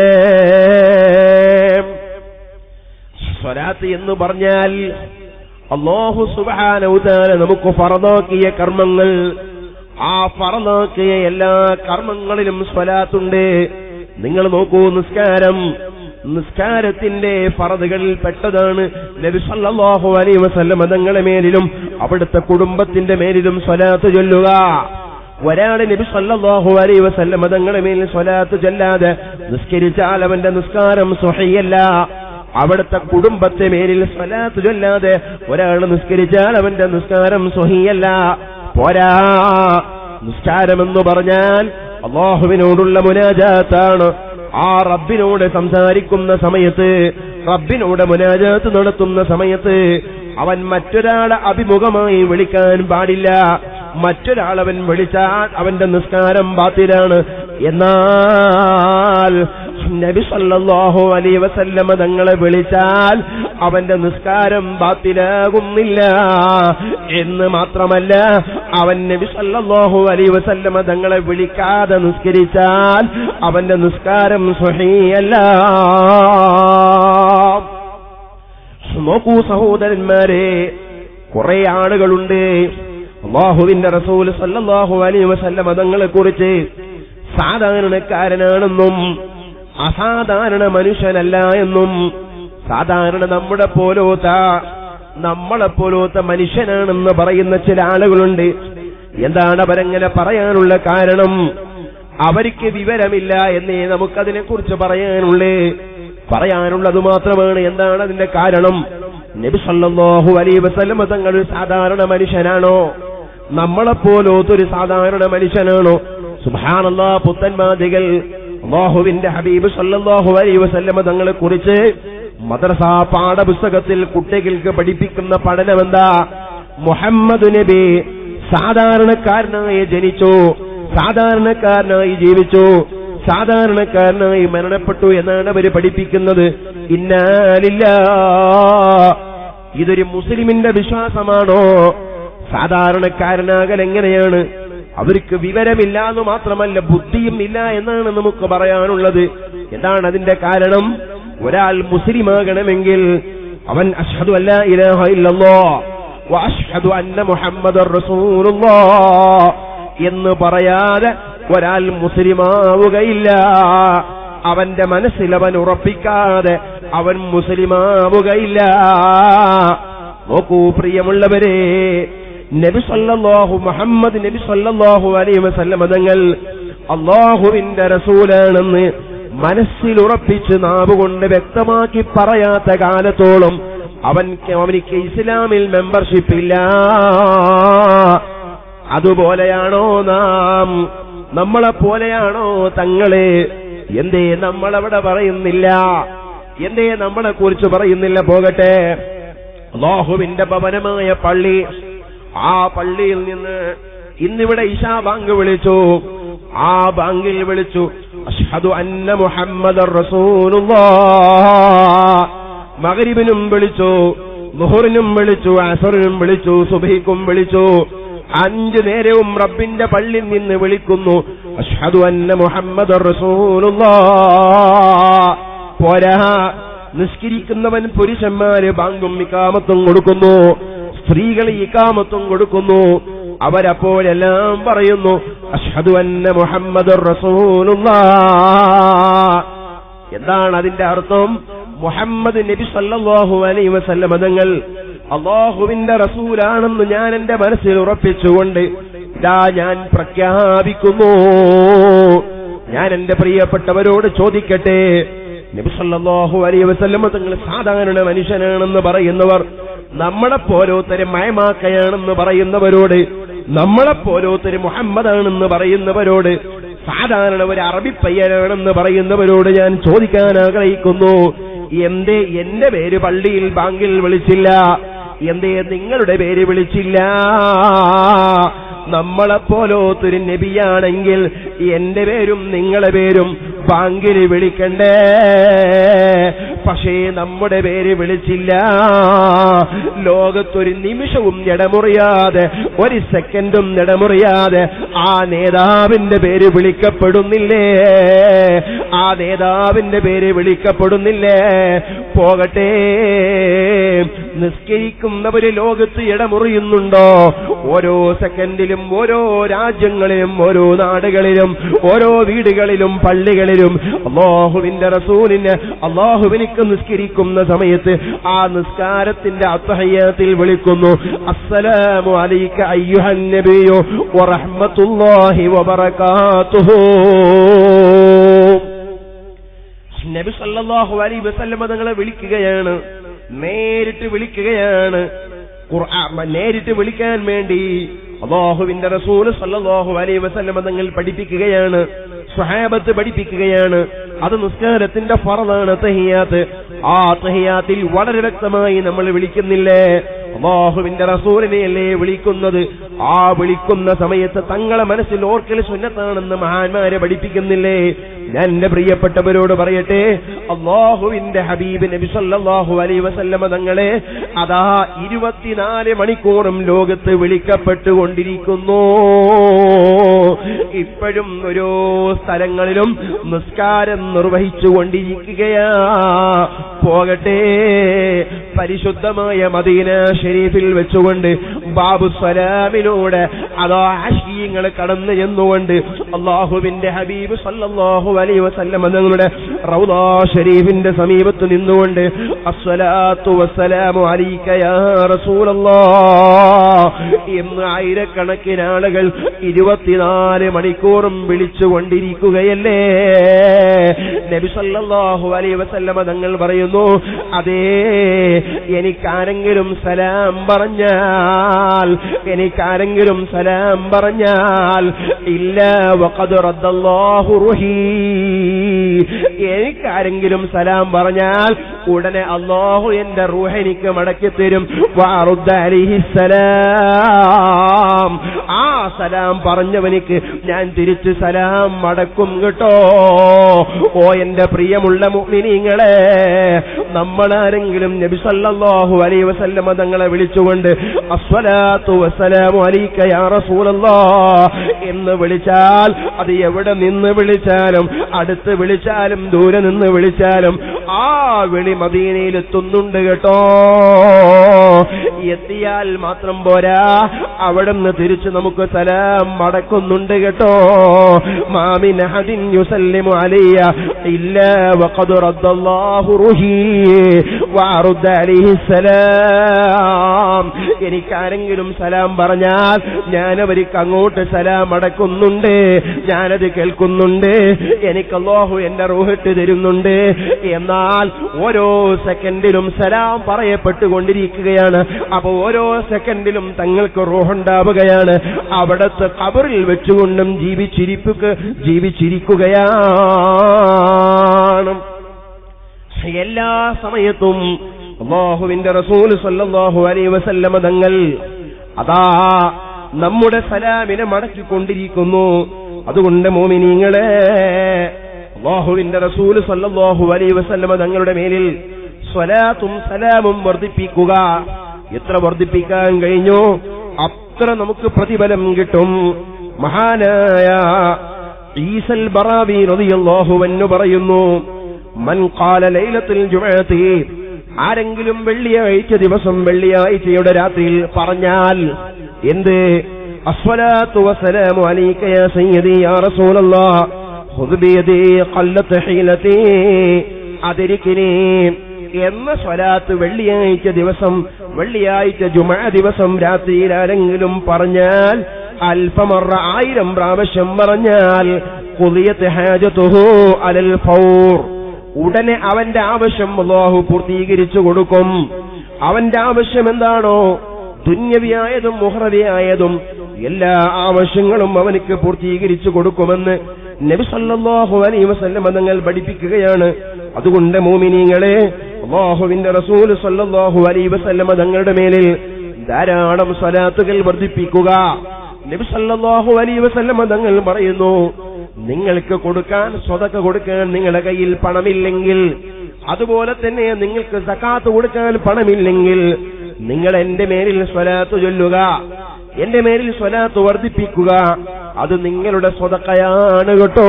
സ്വലാത്ത് എന്ന് പറഞ്ഞാൽ അള്ളാഹു സുബാനൗതാല നമുക്ക് ഫറദാക്കിയ കർമ്മങ്ങൾ ആ ഫറദാക്കിയ എല്ലാ കർമ്മങ്ങളിലും സ്വലാത്തുണ്ട് നിങ്ങൾ നോക്കൂ നിസ്കാരം നിസ്കാരത്തിന്റെ ഫറതുകളിൽ പെട്ടതാണ് നബി സല്ലല്ലാഹു അലൈഹി വസല്ലം തങ്ങളുടെ മേലിലും അവിടുത്തെ കുടുംബത്തിന്റെ മേലിലും സ്വലാത്ത് ചൊല്ലുക ഒരാള് നബി സല്ലല്ലാഹു അലൈഹി വസല്ലം തങ്ങളുടെ മേലിൽ സ്വലാത്ത് ചൊല്ലാതെ നിസ്കരിച്ചാൽ അവന്റെ നിസ്കാരം സ്വഹയല്ല അവിടുത്തെ കുടുംബത്തെ മേലിൽ സ്വലാത്ത് ചൊല്ലാതെ ഒരാൾ നിസ്കരിച്ചാൽ അവന്റെ നിസ്കാരം സ്വഹിയല്ല പോരാ നിസ്കാരമെന്ന് പറഞ്ഞാൽ അള്ളാഹുവിനോടുള്ള മുനാജാത്താണ് ആ റബ്ബിനോട് സംസാരിക്കുന്ന സമയത്ത് റബ്ബിനോട് മുനാജാത്ത് നടത്തുന്ന സമയത്ത് അവൻ മറ്റൊരാളെ അഭിമുഖമായി വിളിക്കാൻ പാടില്ല മറ്റൊരാളവൻ വിളിച്ചാൽ അവന്റെ നിസ്കാരം ബാത്തിലാണ് എന്നാൽ നബി സല്ലല്ലാഹു അലൈഹി വസല്ലമ തങ്ങളെ വിളിച്ചാൽ അവന്റെ നിസ്കാരം ബാത്തിലാകുന്നില്ല എന്ന് മാത്രമല്ല അവൻ നബി സല്ലല്ലാഹു അലൈഹി വസല്ലമ തങ്ങളെ വിളിക്കാതെ നിസ്കരിച്ചാൽ അവന്റെ നിസ്കാരം സ്വഹീയല്ല നോക്കൂ സഹോദരന്മാരെ കുറെ ആളുകളുണ്ട് അള്ളാഹുവിന്റെ റസൂൽ സല്ലല്ലാഹു അലൈഹി വസല്ലമ തങ്ങളെ കുറിച്ച് സാധാരണക്കാരനാണെന്നും അസാധാരണ മനുഷ്യനല്ല എന്നും സാധാരണ നമ്മുടെ പോലോത്ത നമ്മളെ പോലോത്ത മനുഷ്യനാണെന്ന് പറയുന്ന ചില ആളുകളുണ്ട് എന്താണ് അവരങ്ങനെ പറയാനുള്ള കാരണം അവർക്ക് വിവരമില്ല എന്നേ നമുക്കതിനെ കുറിച്ച് പറയാനുള്ളേ പറയാനുള്ളത് മാത്രമാണ് എന്താണ് അതിന്റെ കാരണം നബി സല്ലല്ലാഹു അലൈഹി വസല്ലം തങ്ങൾ ഒരു സാധാരണ മനുഷ്യനാണോ നമ്മളെപ്പോലോത്തൊരു സാധാരണ മനുഷ്യനാണോ സുബ്ഹാനല്ലാ പുത്തൻമാദികൾ അള്ളാഹുവിന്റെ ഹബീബ് സല്ലല്ലാഹു അലൈഹി വസല്ലമ തങ്ങളെ കുറിച്ച് മദ്രസ പാഠപുസ്തകത്തിൽ കുട്ടികൾക്ക് പഠിപ്പിക്കുന്ന പഠനമെന്താ മുഹമ്മദ് നബി സാധാരണക്കാരനായി ജനിച്ചു സാധാരണക്കാരനായി ജീവിച്ചു സാധാരണക്കാരനായി മരണപ്പെട്ടു എന്നാണ് അവർ പഠിപ്പിക്കുന്നത് ഇന്നാലില്ല ഇതൊരു മുസ്ലിമിന്റെ വിശ്വാസമാണോ സാധാരണക്കാരനാകൽ എങ്ങനെയാണ് അവർക്ക് വിവരമില്ല എന്ന് മാത്രമല്ല ബുദ്ധിയും ഇല്ല എന്നാണ് നമുക്ക് പറയാനുള്ളത് എന്താണ് അതിന്റെ കാരണം ഒരാൾ മുസ്ലിമാകണമെങ്കിൽ അവൻ അഷ്ഹദു അല്ല ഇലാഹ ഇല്ലല്ലോ അഷ്ഹദു അന്ന മുഹമ്മദ് റസൂലുള്ളാ എന്ന് പറയാതെ ഒരാൾ മുസ്ലിമാവുകയില്ല അവന്റെ മനസ്സിൽ അവൻ ഉറപ്പിക്കാതെ അവൻ മുസ്ലിമാവുകയില്ല നോക്കൂ പ്രിയമുള്ളവരെ നബി സല്ലല്ലാഹു മുഹമ്മദ് നബി സല്ലല്ലാഹു അലൈഹി വസല്ലം തങ്ങൾ അള്ളാഹുവിന്റെ റസൂലാണെന്ന് മനസ്സിൽ ഉറപ്പിച്ച് നാവുകൊണ്ട് വ്യക്തമാക്കി പറയാത്ത കാലത്തോളം അവൻക്ക് അവനിക്ക് ഇസ്ലാമിൽ മെമ്പർഷിപ്പ് ഇല്ല അതുപോലെയാണോ നാം നമ്മളെ പോലെയാണോ തങ്ങളെ എന്തേ നമ്മളവിടെ പറയുന്നില്ല എന്തേ നമ്മളെ കുറിച്ച് പറയുന്നില്ല പോകട്ടെ അള്ളാഹുവിന്റെ ഭവനമായ പള്ളി ആ പള്ളിയിൽ നിന്ന് ഇന്നിവിടെ ഇഷാ ബാങ്ക് വിളിച്ചു ആ ബാങ്കിൽ വിളിച്ചു അഷ്ഹദു അന്ന മുഹമ്മദ് മകരിബിനും വിളിച്ചു മുഹറിനും വിളിച്ചു അസറിനും വിളിച്ചു സുബഹിക്കും വിളിച്ചു അഞ്ചു നേരവും റബ്ബിന്റെ പള്ളിയിൽ നിന്ന് വിളിക്കുന്നു അഷ്ഹദു അന്ന മുഹമ്മദ് പോരാ നിസ്കരിക്കുന്നവൻ പുരുഷന്മാര് ബാങ്കും ഇക്കാമത്തും കൊടുക്കുന്നു സ്ത്രീകൾ ഇക്കാമത്തും കൊടുക്കുന്നു അവരപ്പോഴെല്ലാം പറയുന്നു അഷ്ഹദു അന്ന മുഹമ്മദ് എന്താണ് അതിന്റെ അർത്ഥം മുഹമ്മദ് നബി സല്ലല്ലാഹു അലൈഹി വസല്ലം തങ്ങൾ അള്ളാഹുവിന്റെ റസൂലാണെന്ന് ഞാൻ എന്റെ മനസ്സിൽ ഉറപ്പിച്ചുകൊണ്ട് ഇതാ ഞാൻ പ്രഖ്യാപിക്കുന്നു ഞാൻ എന്റെ പ്രിയപ്പെട്ടവരോട് ചോദിക്കട്ടെ നബി സല്ലല്ലാഹു അലൈഹി വസല്ലം തങ്ങൾ സാധാരണ മനുഷ്യനാണെന്ന് പറയുന്നവർ നമ്മളെ പോലോത്തര് മയമാക്കയാണെന്ന് പറയുന്നവരോട് നമ്മളെ പോലോത്തര് മുഹമ്മദാണെന്ന് പറയുന്നവരോട് സാധാരണ ഒരു അറബി പയ്യനാണെന്ന് പറയുന്നവരോട് ഞാൻ ചോദിക്കാൻ ആഗ്രഹിക്കുന്നു എന്തേ എന്റെ പേര് പള്ളിയിൽ ബാങ്കിൽ വിളിച്ചില്ല എന്തേ നിങ്ങളുടെ പേര് വിളിച്ചില്ല നമ്മളെപ്പോലോത്തൊരു നബിയാണെങ്കിൽ എന്റെ പേരും നിങ്ങളെ പേരും ബാങ്കിൽ വിളിക്കണ്ടേ പക്ഷേ നമ്മുടെ പേര് വിളിച്ചില്ല ലോകത്തൊരു നിമിഷവും ഇടമുറിയാതെ ഒരു സെക്കൻഡും ഇടമുറിയാതെ ആ നേതാവിന്റെ പേര് വിളിക്കപ്പെടുന്നില്ലേ ആ നേതാവിന്റെ പേര് വിളിക്കപ്പെടുന്നില്ലേ പോകട്ടെ നിസ്കരിക്കുന്നവര് ലോകത്ത് ഇടമുറിയുന്നുണ്ടോ ഓരോ സെക്കൻഡിലും ഓരോ രാജ്യങ്ങളിലും ഓരോ നാടുകളിലും ഓരോ വീടുകളിലും പള്ളികളിലും അള്ളാഹുവിന്റെ റസൂലിന് അള്ളാഹുവിനിക്ക് നിസ്കരിക്കുന്ന സമയത്ത് ആ നിസ്കാരത്തിന്റെ അത്തഹയ്യത്തിൽ വിളിക്കുന്നു അസ്സലാമു അലൈക അയ്യുഹൻ നബിയോ വറഹ്മത്തുള്ളാഹി വബറകാതുഹു നബി സല്ലല്ലാഹു അലൈഹി വസല്ലം തങ്ങളെ വിളിക്കുകയാണ് നേരിട്ട് വിളിക്കുകയാണ് ഖുർആൻ നേരിട്ട് വിളിക്കാൻ വേണ്ടി അള്ളാഹുവിന്റെ റസൂൽ സല്ലല്ലാഹു അലൈഹി വസല്ലം തങ്ങൾ പഠിപ്പിക്കുകയാണ് സ്വഹാബത്ത് പഠിപ്പിക്കുകയാണ് അത് നിസ്കാരത്തിന്റെ ഫറലാണ് തഹിയാത്ത് ആ തഹിയാത്തിൽ വളരെ വ്യക്തമായി നമ്മൾ വിളിക്കുന്നില്ലേ അള്ളാഹുവിന്റെ റസൂലിനെയല്ലേ വിളിക്കുന്നത് ആ വിളിക്കുന്ന സമയത്ത് തങ്ങളെ മനസ്സിൽ ഓർക്കൽ സുന്നത്താണെന്ന് മഹാന്മാരെ പഠിപ്പിക്കുന്നില്ലേ ഞാൻ എന്റെ പ്രിയപ്പെട്ടവരോട് പറയട്ടെ അള്ളാഹുവിന്റെ ഹബീബ് നബി സല്ലല്ലാഹു അലൈഹി വസല്ലമ തങ്ങളെ അതാ ഇരുപത്തിനാല് മണിക്കൂറും ലോകത്ത് വിളിക്കപ്പെട്ടുകൊണ്ടിരിക്കുന്നു ഇപ്പോഴും ഓരോ സ്ഥലങ്ങളിലും നിസ്കാരം നിർവഹിച്ചു കൊണ്ടിരിക്കുകയാ പോകട്ടെ പരിശുദ്ധമായ മദീന ഷെരീഫിൽ വെച്ചുകൊണ്ട് ബാബു സലാമിലൂടെ അതോ ആശീയങ്ങൾ കടന്നു ചെന്നുകൊണ്ട് അള്ളാഹുവിന്റെ ഹബീബ് സല്ലല്ലാഹു അലൈഹി വസല്ലം തങ്ങളുടെ റൗദാ ഷരീഫിന്റെ സമീപത്ത് നിന്നുകൊണ്ട് അസ്സലാത്തു വസ്സലാമു അലൈക യാ റസൂലല്ലാഹ് എന്ന് ആയിരക്കണക്കിന് ആളുകൾ ഇരുപത്തിനാല് മണിക്കൂറും വിളിച്ചുകൊണ്ടിരിക്കുകയല്ലേ നബി സല്ലല്ലാഹു അലൈഹി വസല്ലമ തങ്ങൾ പറയുന്നു അതേ എനിക്കാരെങ്കിലും സലാം പറഞ്ഞാൽ എനിക്കാരെങ്കിലും സലാം പറഞ്ഞാൽ ഇല്ല വഖദ് റദ്ദല്ലാഹു റുഹി എനിക്കാരെങ്കിലും സലാം പറഞ്ഞാൽ ഉടനെ അള്ളാഹു എന്റെ റൂഹ എനിക്ക് മടക്കി തരും വാറുദ്ദ അലിഹിസലാം ആ സലാം പറഞ്ഞവനിക്ക് ഞാൻ തിരിച്ച് സലാം മടക്കും കേട്ടോ ഓ എന്റെ പ്രിയമുള്ള മുഅ്മിനീങ്ങളെ നമ്മളാരെങ്കിലും നബി സല്ലല്ലാഹു അലൈഹി വസല്ലമ തങ്ങളെ വിളിച്ചുകൊണ്ട് അസ്സലാത്തു വസ്സലാമു അലൈക യാ റസൂലല്ലാഹ് എന്ന് വിളിച്ചാൽ അത് എവിടെ നിന്ന് വിളിച്ചാലും അടുത്ത് വിളിച്ചാലും ദൂരെ നിന്ന് വിളിച്ചാലും ആ വിളി മദീനയിൽ എത്തുന്നുണ്ട് കേട്ടോ എത്തിയാൽ മാത്രം പോരാ അവിടെ നിന്ന് തിരിച്ച് നമുക്ക് സലാം മടക്കുന്നുണ്ട് കേട്ടോ മാമിൻ അഹദിൻ യുസല്ലിമു അലയ്യ ഇല്ല വഖദ് റദ്ദല്ലാഹു റുഹി വഅറുദ അലൈഹി സലാം എനിക്കാരെങ്കിലും സലാം പറഞ്ഞാൽ ഞാൻ അവർക്ക് അങ്ങോട്ട് സലാം അടക്കുന്നുണ്ട് ഞാനത് കേൾക്കുന്നുണ്ട് എനിക്ക് അല്ലാഹു എന്റെ റൂഹിട്ട് തരുന്നുണ്ട് എന്നാൽ ഓരോ സെക്കൻഡിലും സലാം പറയപ്പെട്ടുകൊണ്ടിരിക്കുകയാണ് അപ്പൊ ഓരോ സെക്കൻഡിലും തങ്ങൾക്ക് റൂഹുണ്ടാവുകയാണ് അവിടത്തെ കബറിൽ വെച്ചുകൊണ്ടും ജീവിച്ചിരിപ്പുക ജീവിച്ചിരിക്കുകയാണ് എല്ലാ സമയത്തും അള്ളാഹുവിന്റെ റസൂൽ സല്ലല്ലാഹു അലൈഹി വസല്ലമ തങ്ങൾ അതാ നമ്മുടെ സലാമിനെ മടക്കിക്കൊണ്ടിരിക്കുന്നു അതുകൊണ്ട് മോമിനിങ്ങളെ അള്ളാഹുവിന്റെ റസൂൽ സല്ലല്ലാഹു അലൈഹി വസല്ലമ തങ്ങളുടെ മേലിൽ സ്വലാത്തും സലാമും വർദ്ധിപ്പിക്കുക എത്ര വർദ്ധിപ്പിക്കാൻ കഴിഞ്ഞു അത്ര നമുക്ക് പ്രതിഫലം കിട്ടും മഹാനായ ഈസൽ ബറാബി റളിയല്ലാഹു അൻഹു പറയുന്നു മൻ ഖാല ലൈലത്തുൽ ജുമഅത്തി ആരെങ്കിലും വെള്ളിയാഴ്ച ദിവസം വെള്ളിയാഴ്ചയുടെ രാത്രിയിൽ പറഞ്ഞാൽ എന്ത് അസ്വലാത്തു വസ്സലാമു അലൈക യാ സയ്യിദി യാ റസൂലല്ലാഹ് ഖുദ് ബിയദി ഖല്ലത്ത് ഹീലതി അതിരിക്കിനി എന്ന സ്വലാത്ത് വെള്ളിയാഴ്ച ദിവസം വെള്ളിയാഴ്ച ജുമഅ ദിവസം രാത്രിയിൽ ആരെങ്കിലും പറഞ്ഞാൽ അൽഫമറ ആയിരം പ്രാവശ്യം പറഞ്ഞാൽ ഖുദിയത്ത് ഹാജത്തുഹു അലൽ ഫൗർ ഉടനെ അവന്റെ ആവശ്യം അള്ളാഹു പൂർത്തീകരിച്ചു കൊടുക്കും അവന്റെ ആവശ്യം എന്താണോ ദുന്യവിയായതും മുഹറവിയായതും എല്ലാ ആവശ്യങ്ങളും അവനിക്ക് പൂർത്തീകരിച്ചു കൊടുക്കുമെന്ന് നബി സല്ലല്ലാഹു അലൈഹി വസല്ലം തങ്ങൾ പഠിപ്പിക്കുകയാണ് അതുകൊണ്ട് മോമിനിങ്ങളെ അള്ളാഹുവിന്റെ റസൂൽ സല്ലല്ലാഹു അലൈഹി വസല്ലമ തങ്ങളുടെ മേലിൽ ധാരാളം സ്വലാത്തുകൾ വർദ്ധിപ്പിക്കുക നബി സല്ലല്ലാഹു അലൈഹി വസല്ലമ തങ്ങൾ പറയുന്നു നിങ്ങൾക്ക് കൊടുക്കാൻ സ്വതക്ക കൊടുക്കാൻ നിങ്ങളുടെ കയ്യിൽ പണമില്ലെങ്കിൽ അതുപോലെ തന്നെ നിങ്ങൾക്ക് സക്കാത്ത് കൊടുക്കാൻ പണമില്ലെങ്കിൽ നിങ്ങൾ എന്റെ മേലിൽ സ്വലാത്ത് ചൊല്ലുക എന്റെ മേലിൽ സ്വലാത്ത് വർദ്ധിപ്പിക്കുക അത് നിങ്ങളുടെ സ്വതക്കയാണ് കേട്ടോ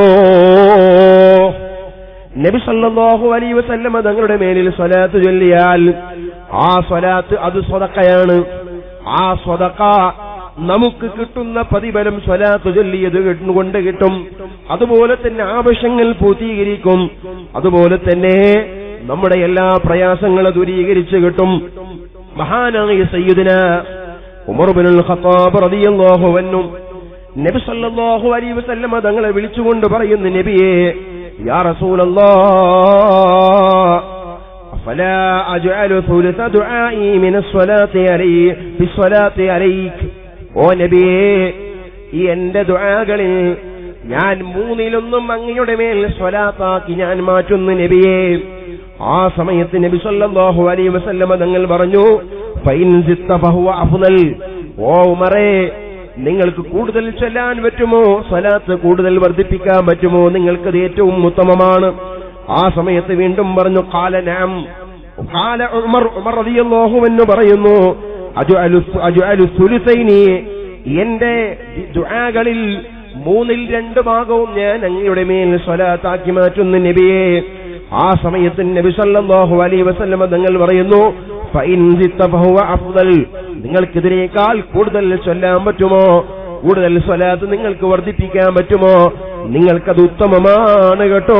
നബി സല്ലല്ലാഹു അലൈഹി വസല്ലമ തങ്ങളുടെ മേലിൽ സ്വലാത്ത് ചൊല്ലിയാൽ ആ സ്വലാത്ത് അത് സ്വതക്കയാണ് ആ സ്വതക്ക നമുക്ക് കിട്ടുന്ന പ്രതിഫലം സ്വലാത്ത് ചൊല്ലിയത് കൊണ്ട് കിട്ടും അതുപോലെ തന്നെ ആവശ്യങ്ങൾ പൂർത്തീകരിക്കും അതുപോലെ തന്നെ നമ്മുടെ എല്ലാ പ്രയാസങ്ങളും ദൂരീകരിച്ച് കിട്ടും മഹാനായ സയ്യിദിന ഉമർ ബിനുൽ ഖത്താബ് റളിയല്ലാഹു അൻഹു നബി സല്ലല്ലാഹു അലൈഹി വസല്ലമ തങ്ങളെ വിളിച്ചുകൊണ്ട് പറയുന്നു നബിയെ യാ റസൂലല്ലാഹ് فلا أجعل ثلث دعائي من الصلاة علي في الصلاة عليك ഓ നബിയേ ഈ എന്റെ ദുആകളിൽ ഞാൻ മൂന്നിലൊന്നും അങ്ങയുടെ മേൽ സ്വലാത്താക്കി ഞാൻ മാറ്റുന്നു നബിയേ ആ സമയത്ത് നബി സല്ലല്ലാഹു അലൈഹി വസല്ലമ തങ്ങൾ പറഞ്ഞു ഫൈൻ സിത്ത ഫഹുവ അഫ്ദൽ ഓ ഉമറേ നിങ്ങൾക്ക് കൂടുതൽ ചൊല്ലാൻ പറ്റുമോ സ്വലാത്ത് കൂടുതൽ വർദ്ധിപ്പിക്കാൻ പറ്റുമോ നിങ്ങൾക്കത് ഏറ്റവും ഉത്തമമാണ് ആ സമയത്ത് വീണ്ടും പറഞ്ഞു കാലനാം കാല ഉമർ ഉമർ റളിയല്ലാഹു അൻഹു പറയുന്നു അജുഅലു അജുഅലു സുലുസൈനി എന്റെ ദുആകളിൽ മൂന്നിൽ രണ്ട് ഭാഗവും ഞാൻ അങ്ങയുടെ മേൽ സ്വലാത്താക്കി മാറ്റുന്നു നബിയെ ആ സമയത്ത് നബി സല്ലല്ലാഹു അലൈഹി വസല്ലമ തങ്ങൾ പറയുന്നു ഫൈൻ സിത്ത ഫഹുവ അഫ്ദൽ നിങ്ങൾക്കിതിനേക്കാൾ കൂടുതൽ ചൊല്ലാൻ പറ്റുമോ കൂടുതൽ സ്വലാത്ത് നിങ്ങൾക്ക് വർദ്ധിപ്പിക്കാൻ പറ്റുമോ നിങ്ങൾക്കത് ഉത്തമമാണ് കേട്ടോ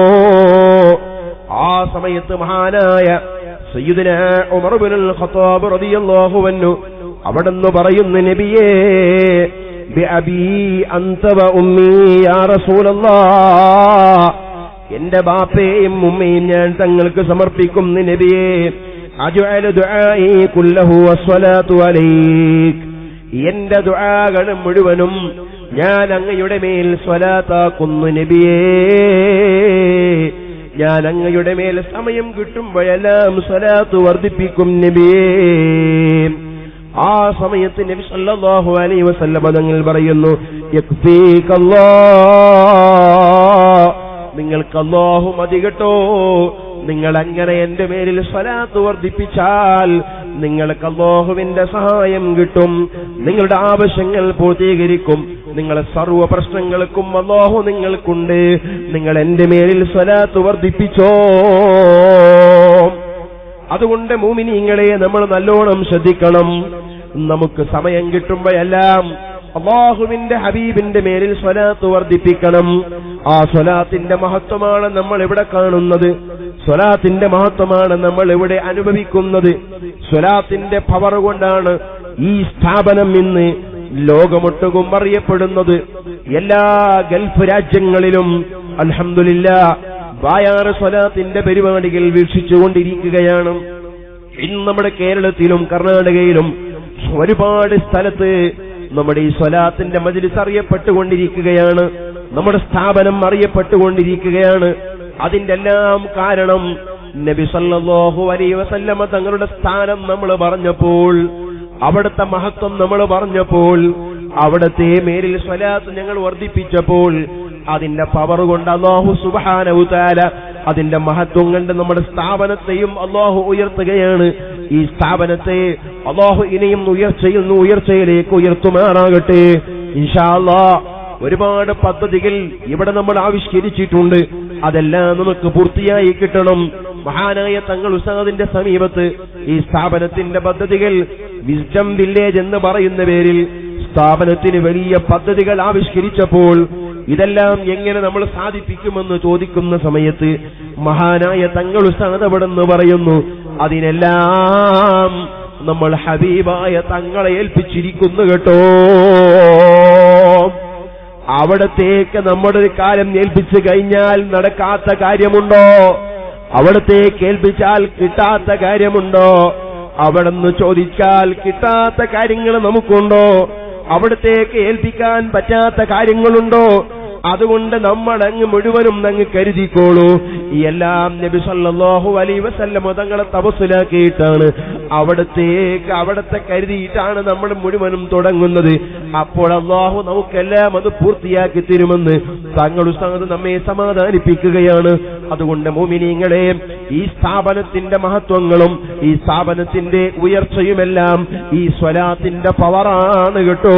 ആ സമയത്ത് മഹാനായ സയ്യിദിന ഉമർ ബിനുൽ ഖത്താബ് റളിയല്ലാഹു അൻഹു അവിടെന്ന് പറയുന്നു നബിയേ ബിഅബീ അൻത വ ഉമ്മീ യാ റസൂലല്ലാഹ് എന്റെ ബാപ്പയും ഉമ്മയും ഞാൻ തങ്ങൾക്ക് സമർപ്പിക്കുന്നു നബിയേ അജുഅല ദുആഇ കുല്ലഹു വസ്സലാത്തു അലൈക് എന്റെ ദുആകൾ മുഴുവനും ഞാൻ അങ്ങയുടെ മേൽ സ്വലാത്താക്കുന്നു നബിയേ ഞാൻ അങ്ങയുടെ മേൽ സമയം കിട്ടുമ്പോഴെല്ലാം സ്വലാത്ത് വർദ്ധിപ്പിക്കും നബിയേ ആ സമയത്ത് നബി സല്ലല്ലാഹു അലൈഹി വസല്ലമ തങ്ങൾ പറയുന്നു യക്ഫീകല്ലാഹ് നിങ്ങൾക്ക് അല്ലാഹു മതി കേട്ടോ നിങ്ങൾ അങ്ങനെ എന്റെ മേലിൽ സ്വലാത്ത് വർദ്ധിപ്പിച്ചാൽ നിങ്ങൾക്ക് അല്ലാഹുവിന്റെ സഹായം കിട്ടും നിങ്ങളുടെ ആവശ്യങ്ങൾ പൂർത്തീകരിക്കും നിങ്ങളെ സർവ്വ പ്രശ്നങ്ങൾക്കും അല്ലാഹു നിങ്ങൾക്കുണ്ട് നിങ്ങൾ എന്റെ മേലിൽ സ്വലാത്ത് വർദ്ധിപ്പിച്ചോ അതുകൊണ്ട് മൂമിനിങ്ങളെ നമ്മൾ നല്ലോണം ശ്രദ്ധിക്കണം നമുക്ക് സമയം കിട്ടുമ്പോഴെല്ലാം അള്ളാഹുവിന്റെ ഹബീബിന്റെ മേലിൽ സ്വലാത്ത് വർദ്ധിപ്പിക്കണം ആ സ്വലാത്തിന്റെ മഹത്വമാണ് നമ്മൾ ഇവിടെ കാണുന്നത് സ്വലാത്തിന്റെ മഹത്വമാണ് നമ്മൾ ഇവിടെ അനുഭവിക്കുന്നത് സ്വലാത്തിന്റെ പവർ കൊണ്ടാണ് ഈ സ്ഥാപനം ഇന്ന് ലോകമൊട്ടുകും അറിയപ്പെടുന്നത് എല്ലാ ഗൾഫ് രാജ്യങ്ങളിലും അൽഹംദുലില്ല വായാറ് സ്വലാത്തിന്റെ പരിപാടികൾ വീക്ഷിച്ചുകൊണ്ടിരിക്കുകയാണ് ഇന്ന് നമ്മുടെ കേരളത്തിലും കർണാടകയിലും ഒരുപാട് സ്ഥലത്ത് നമ്മുടെ ഈ സ്വലാത്തിന്റെ മജിലിസ് അറിയപ്പെട്ടുകൊണ്ടിരിക്കുകയാണ് നമ്മുടെ സ്ഥാപനം അറിയപ്പെട്ടുകൊണ്ടിരിക്കുകയാണ് അതിന്റെ എല്ലാം കാരണം നബി സല്ലല്ലാഹു അലൈഹി വസല്ലമ തങ്ങളുടെ സ്ഥാനം നമ്മൾ പറഞ്ഞപ്പോൾ അവിടുത്തെ മഹത്വം നമ്മൾ പറഞ്ഞപ്പോൾ അവിടത്തെ മേലിൽ സ്വലാത്ത് ഞങ്ങൾ വർദ്ധിപ്പിച്ചപ്പോൾ അതിന്റെ പവർ കൊണ്ട് അള്ളാഹു സുബാനവു താല അതിന്റെ മഹത്വം കണ്ട് നമ്മുടെ സ്ഥാപനത്തെയും അള്ളാഹു ഉയർത്തുകയാണ് ഈ സ്ഥാപനത്തെ അള്ളാഹു ഇനിയും ഉയർച്ചയിൽ നിന്ന് ഉയർച്ചയിലേക്ക് ഉയർത്തുമാറാകട്ടെ ഇൻഷാ അല്ലാ ഒരുപാട് പദ്ധതികൾ ഇവിടെ നമ്മൾ ആവിഷ്കരിച്ചിട്ടുണ്ട് അതെല്ലാം നമുക്ക് പൂർത്തിയായി കിട്ടണം മഹാനായ തങ്ങൾ ഉസ്താദിന്റെ സമീപത്ത് ഈ സ്ഥാപനത്തിന്റെ പദ്ധതികൾ വിസ്ഡം വില്ലേജ് എന്ന് പറയുന്ന പേരിൽ സ്ഥാപനത്തിന് വലിയ പദ്ധതികൾ ആവിഷ്കരിച്ചപ്പോൾ ഇതെല്ലാം എങ്ങനെ നമ്മൾ സാധിപ്പിക്കുമെന്ന് ചോദിക്കുന്ന സമയത്ത് മഹാനായ തങ്ങൾ ഉസ്താദ് അവിടെ നിന്ന് പറയുന്നു അതിനെല്ലാം നമ്മൾ ഹബീബായ തങ്ങളെ ഏൽപ്പിച്ചിരിക്കുന്നു കേട്ടോ അവിടത്തേക്ക് നമ്മുടെ ഒരു കാലം ഏൽപ്പിച്ചു കഴിഞ്ഞാൽ നടക്കാത്ത കാര്യമുണ്ടോ അവിടത്തേക്ക് ഏൽപ്പിച്ചാൽ കിട്ടാത്ത കാര്യമുണ്ടോ അവിടെ നിന്ന് ചോദിച്ചാൽ കിട്ടാത്ത കാര്യങ്ങൾ നമുക്കുണ്ടോ അവിടത്തേക്ക് ഏൽപ്പിക്കാൻ പറ്റാത്ത കാര്യങ്ങളുണ്ടോ അതുകൊണ്ട് നമ്മൾ അങ്ങ് മുഴുവനും അങ്ങ് കരുതിക്കോളൂ ഈ എല്ലാം നബി സല്ലല്ലാഹു അലൈഹി വസല്ലം തങ്ങളെ തപസ്സിലാക്കിയിട്ടാണ് അവിടത്തേക്ക് അവിടത്തെ കരുതിയിട്ടാണ് നമ്മൾ മുഴുവനും തുടങ്ങുന്നത് അപ്പോൾ അള്ളാഹു നമുക്കെല്ലാം അത് പൂർത്തിയാക്കി തരുമെന്ന് തങ്ങൾ ഉസ്താദ് നമ്മെ സമാധാനിപ്പിക്കുകയാണ് അതുകൊണ്ട് മോമിനിങ്ങളെ ഈ സ്ഥാപനത്തിന്റെ മഹത്വങ്ങളും ഈ സ്ഥാപനത്തിന്റെ ഉയർച്ചയുമെല്ലാം ഈ സ്വലാത്തിന്റെ പവറാണ് കേട്ടോ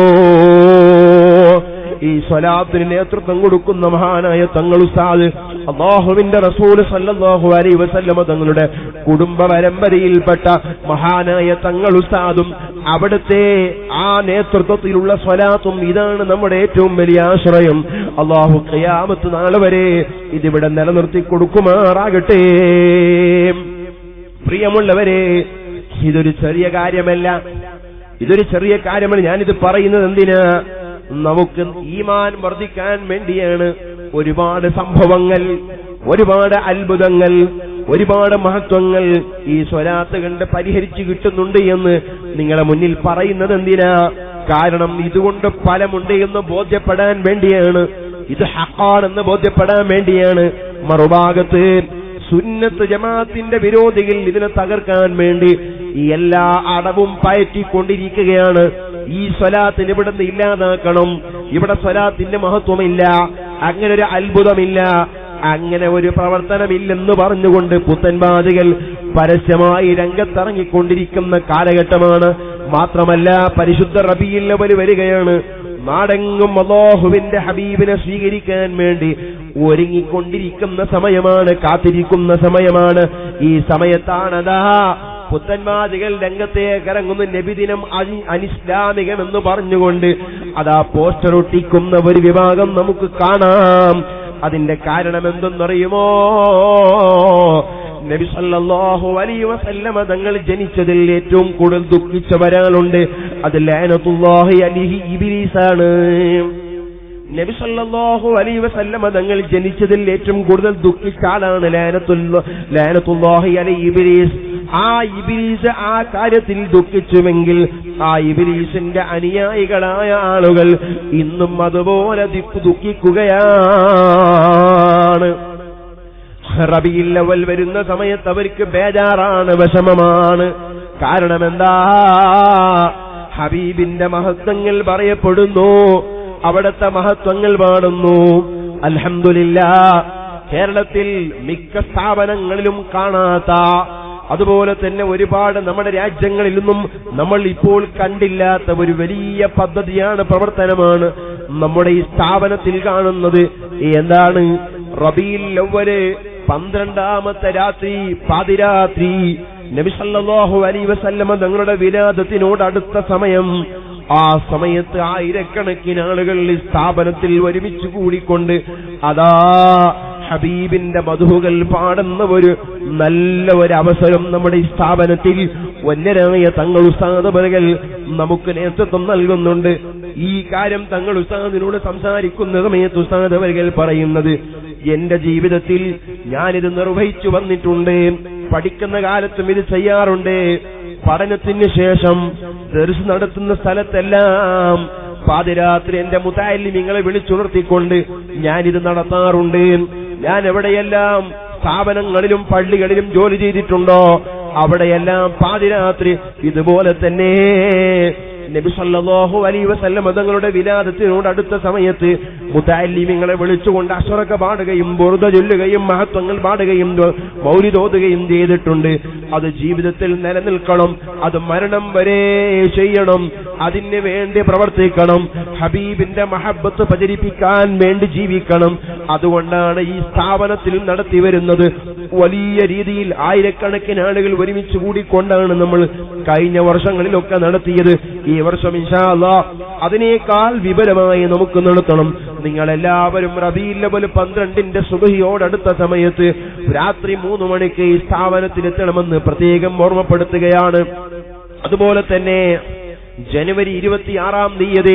ഈ സ്വലാത്തിന് നേതൃത്വം കൊടുക്കുന്ന മഹാനായ തങ്ങൾ ഉസ്താദ് അള്ളാഹുവിന്റെ റസൂല് സല്ലല്ലാഹു അലൈഹി വസല്ലമ തങ്ങളുടെ കുടുംബ പരമ്പരയിൽപ്പെട്ട മഹാനായ തങ്ങൾ ഉസ്താദും അവിടുത്തെ ആ നേതൃത്വത്തിലുള്ള സ്വലാത്തും ഇതാണ് നമ്മുടെ ഏറ്റവും വലിയ ആശ്രയം അള്ളാഹു ഖിയാമത്ത് നാളെ വരെ ഇതിവിടെ നിലനിർത്തി കൊടുക്കുമാറാകട്ടെ പ്രിയമുള്ളവരെ ഇതൊരു ചെറിയ കാര്യമല്ല ഇതൊരു ചെറിയ കാര്യമാണ് ഞാനിത് പറയുന്നത് എന്തിനാ നമുക്ക് ഈമാൻ വർദ്ധിക്കാൻ വേണ്ടിയാണ് ഒരുപാട് സംഭവങ്ങൾ ഒരുപാട് അത്ഭുതങ്ങൾ ഒരുപാട് മഹത്വങ്ങൾ ഈ സ്വരാത്ത് കണ്ട് പരിഹരിച്ചു കിട്ടുന്നുണ്ട് എന്ന് നിങ്ങളെ മുന്നിൽ പറയുന്നത് എന്തിനാ കാരണം ഇതുകൊണ്ട് ഫലമുണ്ട് എന്ന് ബോധ്യപ്പെടാൻ വേണ്ടിയാണ് ഇത് ഹക്കാണെന്ന് ബോധ്യപ്പെടാൻ വേണ്ടിയാണ് മറുഭാഗത്ത് സുന്നത്ത് ജമാഅത്തിന്റെ വിരോധികൾ ഇതിനെ തകർക്കാൻ വേണ്ടി ഈ എല്ലാ അടവും പയറ്റിക്കൊണ്ടിരിക്കുകയാണ് ഈ സ്വലാത്തിന് ഇവിടുന്ന് ഇല്ലാതാക്കണം ഇവിടെ സ്വലാത്തിന്റെ മഹത്വമില്ല അങ്ങനെ ഒരു അത്ഭുതമില്ല അങ്ങനെ ഒരു പ്രവർത്തനമില്ലെന്ന് പറഞ്ഞുകൊണ്ട് പുത്തൻവാദികൾ പരസ്യമായി രംഗത്തിറങ്ങിക്കൊണ്ടിരിക്കുന്ന കാലഘട്ടമാണ് മാത്രമല്ല പരിശുദ്ധ റബിയിൽ അവര് വരികയാണ് നാടെങ്ങും അള്ളാഹുവിന്റെ ഹബീബിനെ സ്വീകരിക്കാൻ വേണ്ടി ഒരുങ്ങിക്കൊണ്ടിരിക്കുന്ന സമയമാണ് കാത്തിരിക്കുന്ന സമയമാണ് ഈ സമയത്താണതാ പുത്തന്മാതികൾ രംഗത്തേക്ക് ഇറങ്ങുന്ന നബിദിനം അനി- അനിസ്ലാമികമെന്ന് പറഞ്ഞുകൊണ്ട് അതാ പോസ്റ്റർ ഒട്ടിക്കുന്ന ഒരു വിഭാഗം നമുക്ക് കാണാം അതിന്റെ കാരണം എന്തെന്നറിയുമോ നബി സല്ലല്ലാഹു അലൈഹി വസല്ലമ തങ്ങൾ ജനിച്ചതിൽ ഏറ്റവും കൂടുതൽ ദുഃഖിച്ച ഒരാളുണ്ട് അത് ലാനത്തുല്ലാഹി അലിഹി ഇബിലീസാണ് നബി സല്ലല്ലാഹു അലൈഹി വസല്ലമ തങ്ങൾ ജനിച്ചതിൽ ഏറ്റവും കൂടുതൽ ദുഃഖിച്ച ആളാണ് ലാനത്തുല്ല ലാനത്തുല്ലാഹി അലൈഹി ഇബ്ലീസ് ആ ഇബ്ലീസ് ആ കാര്യത്തിൽ ദുഃഖിച്ചുവെങ്കിൽ ആ ഇബ്ലീസിന്റെ അനുയായികളായ ആളുകൾ ഇന്നും അതുപോലെ ദുഃഖ- ദുഃഖിക്കുകയാണ് റബിയിൽ അവൽ വരുന്ന സമയത്ത് അവർക്ക് ബേജാറാണ് വിഷമമാണ് കാരണം എന്താ ഹബീബിന്റെ മഹത്വങ്ങൾ പറയപ്പെടുന്നു അവിടുത്തെ മഹത്വങ്ങൾ പാടുന്നു അൽഹംദുലില്ല കേരളത്തിൽ മിക്ക സ്ഥാപനങ്ങളിലും കാണാത്ത അതുപോലെ തന്നെ ഒരുപാട് നമ്മുടെ രാജ്യങ്ങളിൽ നിന്നും നമ്മൾ ഇപ്പോൾ കണ്ടില്ലാത്ത ഒരു വലിയ പദ്ധതിയാണ് പ്രവർത്തനമാണ് നമ്മുടെ ഈ സ്ഥാപനത്തിൽ കാണുന്നത് എന്താണ് റബീൽ അവല് പന്ത്രണ്ടാമത്തെ രാത്രി പാതിരാത്രി നബിസല്ലാഹു അലൈ വസല്ലമ തങ്ങളുടെ വിലാദത്തിനോട് അടുത്ത സമയം ആ സമയത്ത് ആയിരക്കണക്കിന് ആളുകൾ ഈ സ്ഥാപനത്തിൽ ഒരുമിച്ച് കൂടിക്കൊണ്ട് അതാ ഹബീബിന്റെ മധുഹുകൾ പാടുന്ന ഒരു നല്ല ഒരു അവസരം നമ്മുടെ ഈ സ്ഥാപനത്തിൽ വന്യരായ തങ്ങൾ ഉസ്താദപരകൾ നമുക്ക് നേതൃത്വം നൽകുന്നുണ്ട് ഈ കാര്യം തങ്ങൾ ഉസ്താദിനോട് സംസാരിക്കുന്ന സമയത്ത് ഉസ്താദപരകൾ പറയുന്നത് എന്റെ ജീവിതത്തിൽ ഞാനിത് നിർവഹിച്ചു വന്നിട്ടുണ്ട് പഠിക്കുന്ന കാലത്തും ഇത് ചെയ്യാറുണ്ട് പഠനത്തിന് ശേഷം ദർസ് നടത്തുന്ന സ്ഥലത്തെല്ലാം പാതിരാത്രി എന്റെ മുതാലിമിങ്ങളെ വിളിച്ചുണർത്തിക്കൊണ്ട് ഞാനിത് നടത്താറുണ്ട് ഞാൻ എവിടെയെല്ലാം സ്ഥാപനങ്ങളിലും പള്ളികളിലും ജോലി ചെയ്തിട്ടുണ്ടോ അവിടെയെല്ലാം പാതിരാത്രി ഇതുപോലെ തന്നെ നബി സല്ലല്ലാഹു അലൈഹി വസല്ലം തങ്ങളുടെ വിലാദത്തിനോട് അടുത്ത സമയത്ത് മുതാലിമിങ്ങളെ വിളിച്ചുകൊണ്ട് അശ്വറക്ക പാടുകയും ബുറുദ ചൊല്ലുകയും മഹത്വങ്ങൾ പാടുകയും മൗലിതോതുകയും ചെയ്തിട്ടുണ്ട് അത് ജീവിതത്തിൽ നിലനിൽക്കണം അത് മരണം വരെ ചെയ്യണം അതിന് വേണ്ടി പ്രവർത്തിക്കണം ഹബീബിന്റെ മഹബത്ത് പ്രചരിപ്പിക്കാൻ വേണ്ടി ജീവിക്കണം അതുകൊണ്ടാണ് ഈ സ്ഥാപനത്തിൽ നടത്തി വരുന്നത് വലിയ രീതിയിൽ ആയിരക്കണക്കിന് ആളുകൾ ഒരുമിച്ച് കൂടിക്കൊണ്ടാണ് നമ്മൾ കഴിഞ്ഞ വർഷങ്ങളിലൊക്കെ നടത്തിയത് ഈ വർഷം ഇൻഷാ അല്ലാ അതിനേക്കാൾ വിപുലമായി നമുക്ക് നടത്തണം നിങ്ങളെല്ലാവരും റബീൽ ലെവൽ പന്ത്രണ്ടിന്റെ സുബഹിയോടടുത്ത സമയത്ത് രാത്രി മൂന്ന് മണിക്ക് ഈ സ്ഥാപനത്തിലെത്തണമെന്ന് പ്രത്യേകം ഓർമ്മപ്പെടുത്തുകയാണ് അതുപോലെ തന്നെ ജനുവരി ഇരുപത്തിയാറാം തീയതി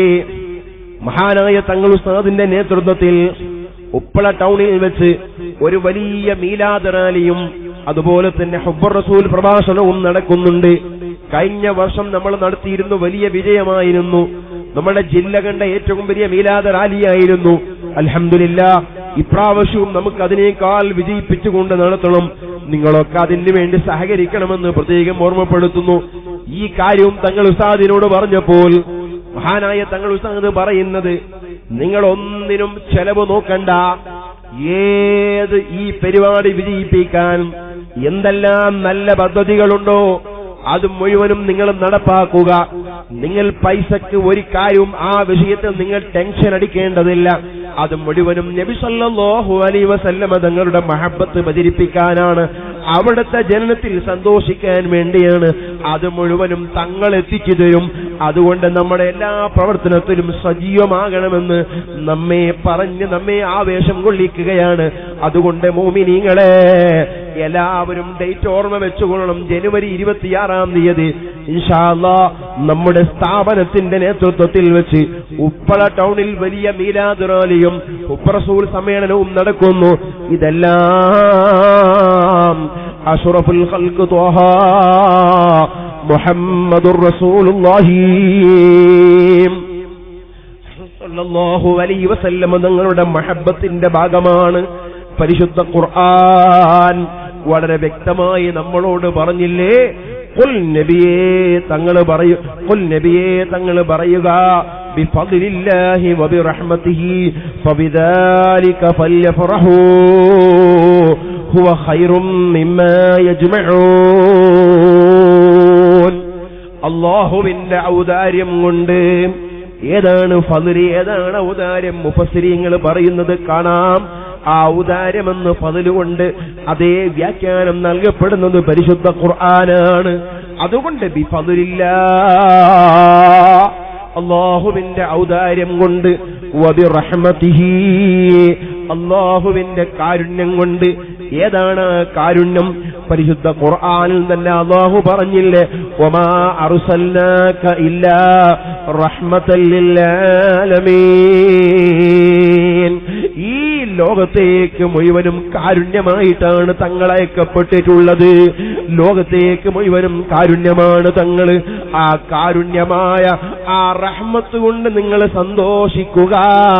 മഹാനായ തങ്ങൾ ഉസ്താദിന്റെ നേതൃത്വത്തിൽ ഉപ്പള ടൗണിൽ വെച്ച് ഒരു വലിയ മീലാദ് റാലിയും അതുപോലെ തന്നെ ഹുബ്ബർ റസൂൽ പ്രഭാഷണവും നടക്കുന്നുണ്ട് കഴിഞ്ഞ വർഷം നമ്മൾ നടത്തിയിരുന്നു വലിയ വിജയമായിരുന്നു നമ്മുടെ ജില്ല കണ്ട ഏറ്റവും വലിയ മീലാദ് റാലിയായിരുന്നു അൽഹംദുലില്ല ഇപ്രാവശ്യവും നമുക്ക് അതിനേക്കാൾ വിജയിപ്പിച്ചുകൊണ്ട് നടത്തണം നിങ്ങളൊക്കെ അതിന് വേണ്ടി സഹകരിക്കണമെന്ന് പ്രത്യേകം ഓർമ്മപ്പെടുത്തുന്നു ഈ കാര്യവും തങ്ങൾ ഉസ്താദിനോട് പറഞ്ഞപ്പോൾ മഹാനായ തങ്ങൾ ഉസ്താദ് പറയുന്നത് നിങ്ങൾ ഒന്നിനും ചെലവ് നോക്കണ്ട ഏത് ഈ പരിപാടി വിജയിപ്പിക്കാൻ എന്തെല്ലാം നല്ല പദ്ധതികളുണ്ടോ അത് മുഴുവനും നിങ്ങൾ നടപ്പാക്കുക നിങ്ങൾ പൈസക്ക് ഒരു കാര്യവും ആ വിഷയത്തിൽ നിങ്ങൾ ടെൻഷൻ അടിക്കേണ്ടതില്ല അത് മുഴുവനും നബി സല്ലല്ലാഹു അലൈഹി വസല്ലമ തങ്ങളുടെ മഹബത്ത് പ്രചരിപ്പിക്കാനാണ് അവിടുത്തെ ജനനത്തിൽ സന്തോഷിക്കാൻ വേണ്ടിയാണ് അത് മുഴുവനും തങ്ങൾ എത്തിച്ചു തരും അതുകൊണ്ട് നമ്മുടെ എല്ലാ പ്രവർത്തനത്തിലും സജീവമാകണമെന്ന് നമ്മെ പറഞ്ഞ് നമ്മെ ആവേശം കൊള്ളിക്കുകയാണ് അതുകൊണ്ട് മോമിനിങ്ങളെ എല്ലാവരും ഡേറ്റ് ഓർമ്മ വെച്ചുകൊള്ളണം ജനുവരി ഇരുപത്തിയാറാം തീയതി ഇൻഷാല്ല നമ്മുടെ സ്ഥാപനത്തിന്റെ നേതൃത്വത്തിൽ വെച്ച് ഉപ്പള ടൗണിൽ വലിയ മീലാദ് റാലിയും ഉപ്പറസൂൽ സമ്മേളനവും നടക്കുന്നു ഇതെല്ലാം അഷറഫുൽ ഖൽഖ് ത്വഹ മുഹമ്മദുർ റസൂലുള്ളാഹി സല്ലല്ലാഹു അലൈഹി വസല്ലം തങ്ങളുടെ മഹബത്തിന്റെ ഭാഗമാണ് പരിശുദ്ധ ഖുർആൻ വളരെ വ്യക്തമായി നമ്മളോട് പറഞ്ഞില്ലേ കുൽ നബിയേ തങ്ങൾ പറയൂ കുൽ നബിയേ തങ്ങൾ പറയുക ബിഫദ്ലില്ലാഹി വബിറഹ്മതിഹി ഫബിദാലിക ഫല്യഫറഹൂ ഹുവ ഖൈറും മിമ്മാ യജ്മഊൻ അല്ലാഹുവിന്റെ ഔദാര്യം കൊണ്ട് ഏതാണ് ഫതിരി ഏതാണ് ഔദാര്യം മുഫസിരിങ്ങൾ പറയുന്നത് കാണാം ആ ഔദാര്യമെന്ന് ഫതിലുകൊണ്ട് അതേ വ്യാഖ്യാനം നൽകപ്പെടുന്നത് പരിശുദ്ധ ഖുർആനാണ് അതുകൊണ്ട് ബിഫതിലില്ല അള്ളാഹുവിന്റെ ഔദാര്യം കൊണ്ട് വബി റഹ്മതിഹി അള്ളാഹുവിന്റെ കാരുണ്യം കൊണ്ട് ഏതാണ് ആ കാരുണ്യം പരിശുദ്ധ ഖുർആനിൽ തന്നെ അള്ളാഹു പറഞ്ഞില്ലേ ഒമാ അറുസല്ലാക ഇല്ലാ റഹ്മത്തൽ ലില്ലാലമീൻ ഈ ലോകത്തേക്ക് മുഴുവനും കാരുണ്യമായിട്ടാണ് തങ്ങൾ അയക്കപ്പെട്ടിട്ടുള്ളത് ലോകത്തേക്ക് മുഴുവനും കാരുണ്യമാണ് തങ്ങൾ ആ കാരുണ്യമായ ആ റഹ്മത്ത് കൊണ്ട് നിങ്ങൾ സന്തോഷിക്കുക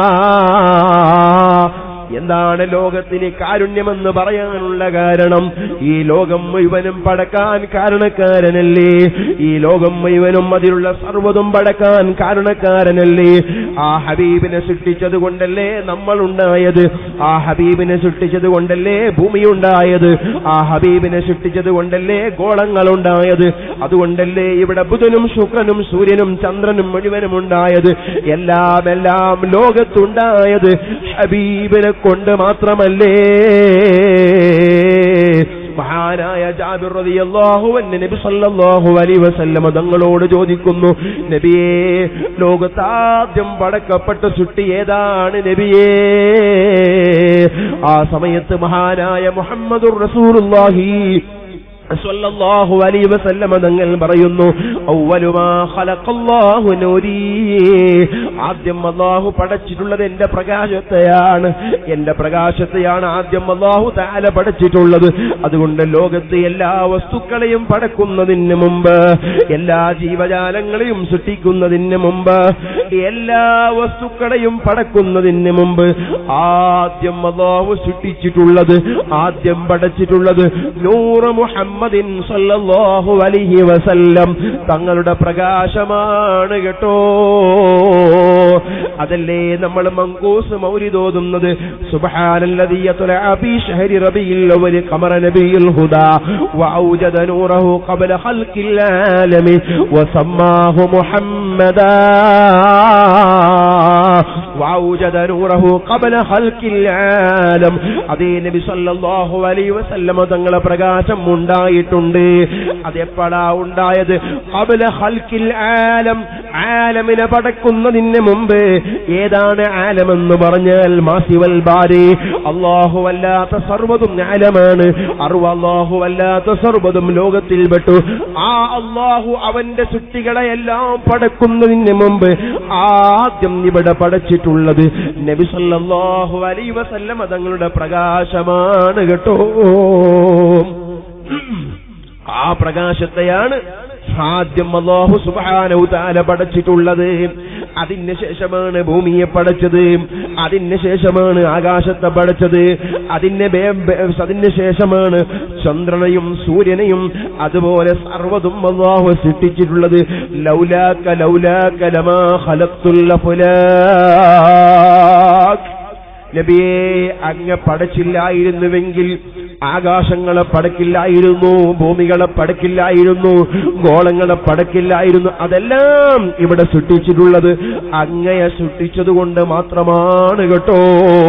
എന്താണ് ലോകത്തിന് കാരുണ്യമെന്ന് പറയാനുള്ള കാരണം ഈ ലോകം മുഴുവനും പടക്കാൻ കാരണക്കാരനല്ലേ ഈ ലോകം മുഴുവനും അതിലുള്ള സർവ്വതും പടക്കാൻ കാരണക്കാരനല്ലേ ആ ഹബീബിനെ സൃഷ്ടിച്ചത് കൊണ്ടല്ലേ നമ്മൾ ഉണ്ടായത് ആ ഹബീബിനെ സൃഷ്ടിച്ചത് കൊണ്ടല്ലേ ഭൂമി ഉണ്ടായത് ആ ഹബീബിനെ സൃഷ്ടിച്ചത് കൊണ്ടല്ലേ ഗോളങ്ങൾ ഉണ്ടായത് അതുകൊണ്ടല്ലേ ഇവിടെ ബുധനും ശുക്രനും സൂര്യനും ചന്ദ്രനും മുഴുവനും ഉണ്ടായത് എല്ലാം എല്ലാം ലോകത്തുണ്ടായത് ഹബീബിനെ കൊണ്ട് മാത്രമല്ലേ മഹാനായ ജാബിർ റളിയല്ലാഹു അൻഹു നബി സല്ലല്ലാഹു അലൈഹി വസല്ലം തങ്ങളോട് ചോദിക്കുന്നു നബിയേ ലോകത്താദ്യം പടക്കപ്പെട്ട സൃഷ്ടി ഏതാണ് നബിയേ ആ സമയത്ത് മഹാനായ മുഹമ്മദുർ റസൂലുള്ളാഹി സ്വല്ലല്ലാഹു അലൈഹി വസല്ലമ തങ്ങൾ പറയുന്നു ഔവലുമാ ഖലഖല്ലാഹു നൂരി ആദ്യം അല്ലാഹു പടച്ചിട്ടുള്ളത് എന്റെ പ്രകാശത്തെയാണ് എന്റെ പ്രകാശത്തെയാണ് ആദ്യം അല്ലാഹു തആല പടച്ചിട്ടുള്ളത് അതുകൊണ്ട് ലോകത്ത് എല്ലാ വസ്തുക്കളെയും പടക്കുന്നതിന് മുമ്പ് എല്ലാ ജീവജാലങ്ങളെയും സൃഷ്ടിക്കുന്നതിന് മുമ്പ് എല്ലാ വസ്തുക്കളെയും പടക്കുന്നതിന് മുമ്പ് ആദ്യം അല്ലാഹു സൃഷ്ടിച്ചിട്ടുള്ളത് ആദ്യം പടച്ചിട്ടുള്ളത് നൂറ് മുഹമ്മദ് മുഹമ്മദിൻ സല്ലല്ലാഹു അലൈഹി വസല്ലം തങ്ങളുടെ പ്രകാശമാണ് കേട്ടോ അതല്ലേ നമ്മൾ മങ്കൂസ് മൗലിദോതുന്നത് സുബ്ഹാനല്ലദീ യത്ലഅ ഫീ ശഹരി റബീൽ അവൽ ഖമറ നബിയുൽ ഹുദാ വഔജദ നൂറഹു ഖബല ഖൽഖിൽ ആലമി വസമ്മാഹു മുഹമ്മദാ വഔജദ നൂറഹു ഖബല ഖൽഖിൽ ആലം അതേ നബി സല്ലല്ലാഹു അലൈഹി വസല്ലം തങ്ങളുടെ പ്രകാശം ഉണ്ടായിട്ടുണ്ട് അതെപ്പോഴാ ഉണ്ടായത് ഖബല ഖൽഖിൽ ആലം ആലമിനെ പടക്കുന്നതിന് മുമ്പ് ഏതാണ് ആലമെന്ന് പറഞ്ഞാൽ മാസിവൽ ബാരി അള്ളാഹു അല്ലാത്ത സർവ്വതും ആലമാണ് അറിവ് അള്ളാഹു അല്ലാത്ത സർവ്വതും ലോകത്തിൽ പെട്ടു ആ അള്ളാഹു അവന്റെ സൃഷ്ടികളെ എല്ലാം പടക്കുന്നതിന് മുമ്പ് ആദ്യം ഇവിടെ പടച്ചിട്ടുള്ളത് നബി സല്ലല്ലാഹു അലൈഹി വസല്ലം തങ്ങളുടെ പ്രകാശമാണ് കേട്ടോ ആ പ്രകാശത്തെയാണ് ആദ്യം അള്ളാഹു സുബാനൗ താല പടച്ചിട്ടുള്ളത് അതിന് ശേഷമാണ് ഭൂമിയെ പടച്ചത് അതിന് ശേഷമാണ് ആകാശത്തെ പടച്ചത് അതിന് ബേ- ബേ- അതിന് ശേഷമാണ് ചന്ദ്രനെയും സൂര്യനെയും അതുപോലെ സർവ്വതും അള്ളാഹു സൃഷ്ടിച്ചിട്ടുള്ളത് ലൗലാക്ക ലൗലാക്ക ലമാ ഖലഖ്തുൽ അഫ്ലാഖ് നബിയെ അങ്ങ് പടച്ചില്ലായിരുന്നുവെങ്കിൽ ആകാശങ്ങളെ പടക്കില്ലായിരുന്നു ഭൂമികളെ പടക്കില്ലായിരുന്നു ഗോളങ്ങളെ പടക്കില്ലായിരുന്നു അതെല്ലാം ഇവിടെ സൃഷ്ടിച്ചിട്ടുള്ളത് അങ്ങയെ സൃഷ്ടിച്ചതുകൊണ്ട് മാത്രമാണ് കേട്ടോ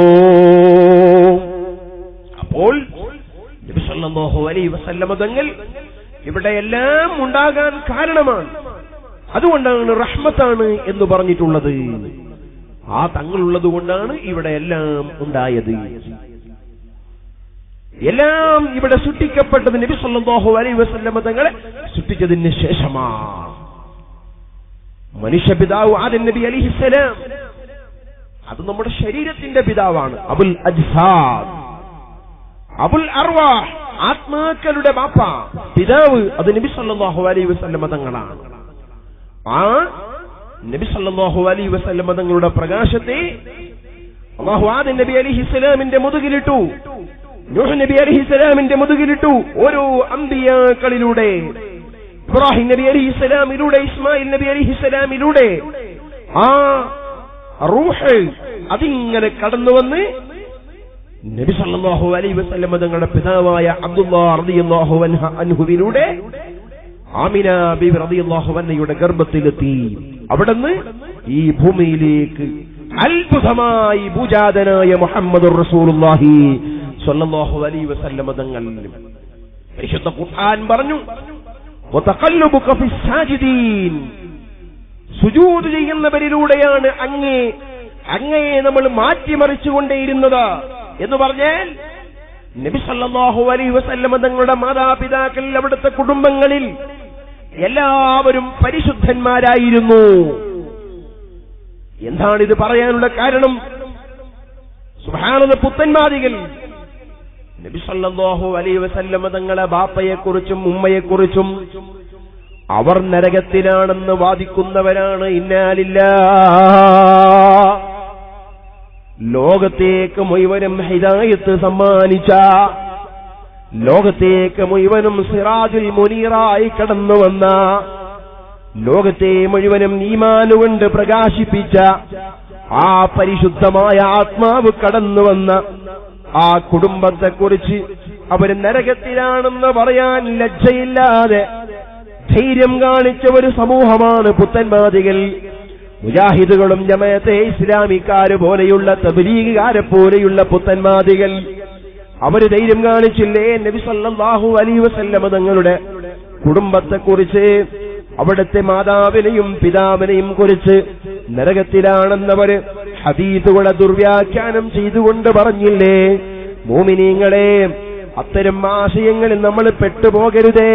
അപ്പോൾ നബി സല്ലല്ലാഹു അലൈഹി വസല്ലമ തങ്ങൾ ഇവിടെ എല്ലാം ഉണ്ടാകാൻ കാരണമാണ് അതുകൊണ്ടാണ് റഹ്മത്താണ് എന്ന് പറഞ്ഞിട്ടുള്ളത് ആ തങ്ങളുള്ളത് കൊണ്ടാണ് ഇവിടെ എല്ലാം ഉണ്ടായത് എല്ലാം ഇവിടെ സൃഷ്ടിക്കപ്പെട്ടത് നബി സല്ലല്ലാഹു അലൈഹി വസല്ലമ തങ്ങളെ സൃഷ്ടിച്ചതിന് ശേഷമാണ് മനുഷ്യപിതാവ് ആദൻ നബി അലിഹിസലാം അത് നമ്മുടെ ശരീരത്തിന്റെ പിതാവാണ് അബുൽ അജ്സാദ് അബുൽ അർവാ ആത്മാക്കളുടെ ബാപ്പ പിതാവ് അത് നബി സല്ലല്ലാഹു അലൈഹി വസല്ലമ തങ്ങളാണ് ആ നബി സല്ലല്ലാഹു അലൈഹി വസല്ലമ തങ്ങളുടെ പ്രകാശത്തെ അള്ളാഹു ആദൻ നബി അലിഹി സ്വലാമിന്റെ മുതുകിലിട്ടു നൂഹ് നബി അലിഹി സ്വലാമിന്റെ മുതുകിലിട്ടു ഓരോ അമ്പിയാക്കളിലൂടെ ഇബ്രാഹിം നബി അലിഹി സ്വലാമിലൂടെ ഇസ്മായിൽ നബി അലിഹി സ്വലാമിലൂടെ ആ റൂഹ് അതിങ്ങനെ കടന്നു വന്ന് നബി സല്ലല്ലാഹു അലൈഹി വസല്ലമ തങ്ങളുടെ പിതാവായ അബ്ദുല്ലാഹ് റളിയല്ലാഹു അൻഹ അൻഹുവിലൂടെ ആമിന ബിബി റളിയല്ലാഹു അൻഹയുടെ ഗർഭത്തിലെത്തി അവിടുന്ന് ഈ ഭൂമിയിലേക്ക് അത്ഭുതമായി പൂജാതനായ മുഹമ്മദ് റസൂലുള്ളാഹി സ്വല്ലല്ലാഹു അലൈഹി വസല്ലമ തങ്ങൾ പരിശുദ്ധ ഖുർആൻ പറഞ്ഞു വതഖല്ലുബുക ഫിസ് സാജിദീൻ സുജൂദ് ചെയ്യുന്നവരിലൂടെയാണ് അങ്ങേ അങ്ങയെ നമ്മൾ മാറ്റിമറിച്ചുകൊണ്ടേയിരുന്നത് എന്ന് പറഞ്ഞാൽ നബി സല്ലല്ലാഹു അലൈഹി വസല്ലമ തങ്ങളുടെ മാതാപിതാക്കൾ അവിടുത്തെ കുടുംബങ്ങളിൽ എല്ലാവരും പരിശുദ്ധന്മാരായിരുന്നു എന്താണ് ഇത് പറയാനുള്ള കാരണം സുഹാനത പുത്തന്മാദികൾ നബി സല്ലല്ലാഹു അലൈഹി വസല്ലമ തങ്ങളെ ബാപ്പയെക്കുറിച്ചും ഉമ്മയെക്കുറിച്ചും അവർ നരകത്തിലാണെന്ന് വാദിക്കുന്നവരാണ് ഇന്നാലില്ല ലോകത്തേക്ക് മുഴുവനും ഹിദായത്ത് സമ്മാനിച്ച ലോകത്തേക്ക് മുഴുവനും സിറാജുൽ മുനീറായി കടന്നു വന്ന ലോകത്തെ മുഴുവനും ഈമാനുകൊണ്ട് പ്രകാശിപ്പിച്ച ആ പരിശുദ്ധമായ ആത്മാവ് കടന്നു വന്ന ആ കുടുംബത്തെക്കുറിച്ച് അവര് നരകത്തിലാണെന്ന് പറയാൻ ലജ്ജയില്ലാതെ ധൈര്യം കാണിച്ച ഒരു സമൂഹമാണ് പുത്തൻവാദികൾ മുജാഹിദുകളും ജമയത്തെ ഇസ്ലാമിക്കാര് പോലെയുള്ള തബലീഗുകാരെ പോലെയുള്ള പുത്തൻവാദികൾ അവര് ധൈര്യം കാണിച്ചില്ലേ നബി സല്ലല്ലാഹു അലൈഹി വസല്ലമ തങ്ങളുടെ കുടുംബത്തെക്കുറിച്ച് അവിടുത്തെ മാതാവിനെയും പിതാവിനെയും കുറിച്ച് നരകത്തിലാണെന്നവര് ഹദീദുകളെ ദുർവ്യാഖ്യാനം ചെയ്തുകൊണ്ട് പറഞ്ഞില്ലേ മോമിനീങ്ങളെ അത്തരം ആശയങ്ങളിൽ നമ്മൾ പെട്ടുപോകരുതേ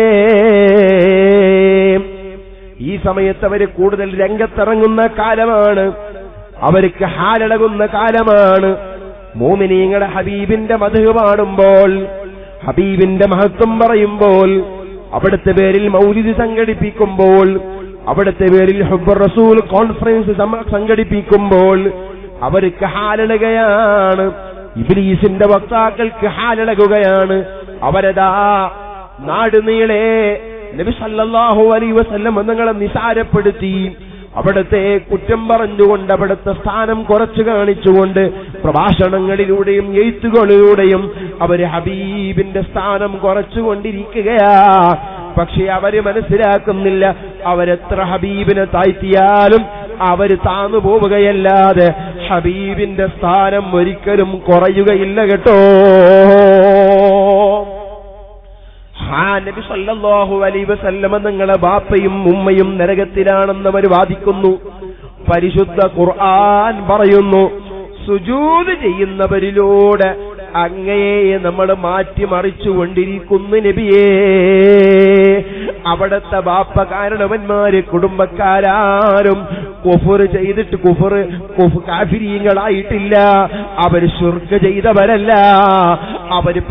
ഈ സമയത്ത് അവര് കൂടുതൽ രംഗത്തിറങ്ങുന്ന കാലമാണ് അവർക്ക് ഹാലടകുന്ന കാലമാണ് മോമിനീങ്ങളെ ഹബീബിന്റെ മധു പാടുമ്പോൾ ഹബീബിന്റെ മഹത്വം പറയുമ്പോൾ അവിടുത്തെ പേരിൽ മൗലിദ് സംഘടിപ്പിക്കുമ്പോൾ അവിടുത്തെ പേരിൽ ഹുബർ റസൂൽ കോൺഫറൻസ് സമ- സംഘടിപ്പിക്കുമ്പോൾ അവർക്ക് ഹാലടുകയാണ് ഇബ്ലീസിന്റെ വക്താക്കൾക്ക് ഹാലടകുകയാണ് അവരതാ നാട് നീളെ നബി സല്ലല്ലാഹു അലൈഹി വസല്ലം നിങ്ങളെ നിസാരപ്പെടുത്തി അവിടുത്തെ കുറ്റം പറഞ്ഞുകൊണ്ട് അവിടുത്തെ സ്ഥാനം കുറച്ചു കാണിച്ചുകൊണ്ട് പ്രഭാഷണങ്ങളിലൂടെയും എഴുത്തുകളിലൂടെയും അവര് ഹബീബിന്റെ സ്ഥാനം കുറച്ചുകൊണ്ടിരിക്കുകയാ പക്ഷെ അവര് മനസ്സിലാക്കുന്നില്ല അവരെത്ര ഹബീബിനെ താഴ്ത്തിയാലും അവര് താന്നു പോവുകയല്ലാതെ ഹബീബിന്റെ സ്ഥാനം ഒരിക്കലും കുറയുകയില്ല കേട്ടോ ആ നബി സല്ലല്ലാഹു അലൈഹി വസല്ലമ നിങ്ങളെ ബാപ്പയും ഉമ്മയും നരകത്തിലാണെന്ന് അവർ വാദിക്കുന്നു പരിശുദ്ധ ഖുർആൻ പറയുന്നു സുജൂദ് ചെയ്യുന്നവരിലൂടെ അങ്ങയെ നമ്മൾ മാറ്റിമറിച്ചുകൊണ്ടിരിക്കുന്നു നബിയേ അവിടത്തെ ബാപ്പ കാരണവന്മാര് കുടുംബക്കാരാരും കുഫർ ചെയ്തിട്ട് കുഫർ കുഫ് കാഫിരീങ്ങളായിട്ടില്ല അവര് ശുർക്ക ചെയ്തവരല്ല അവര്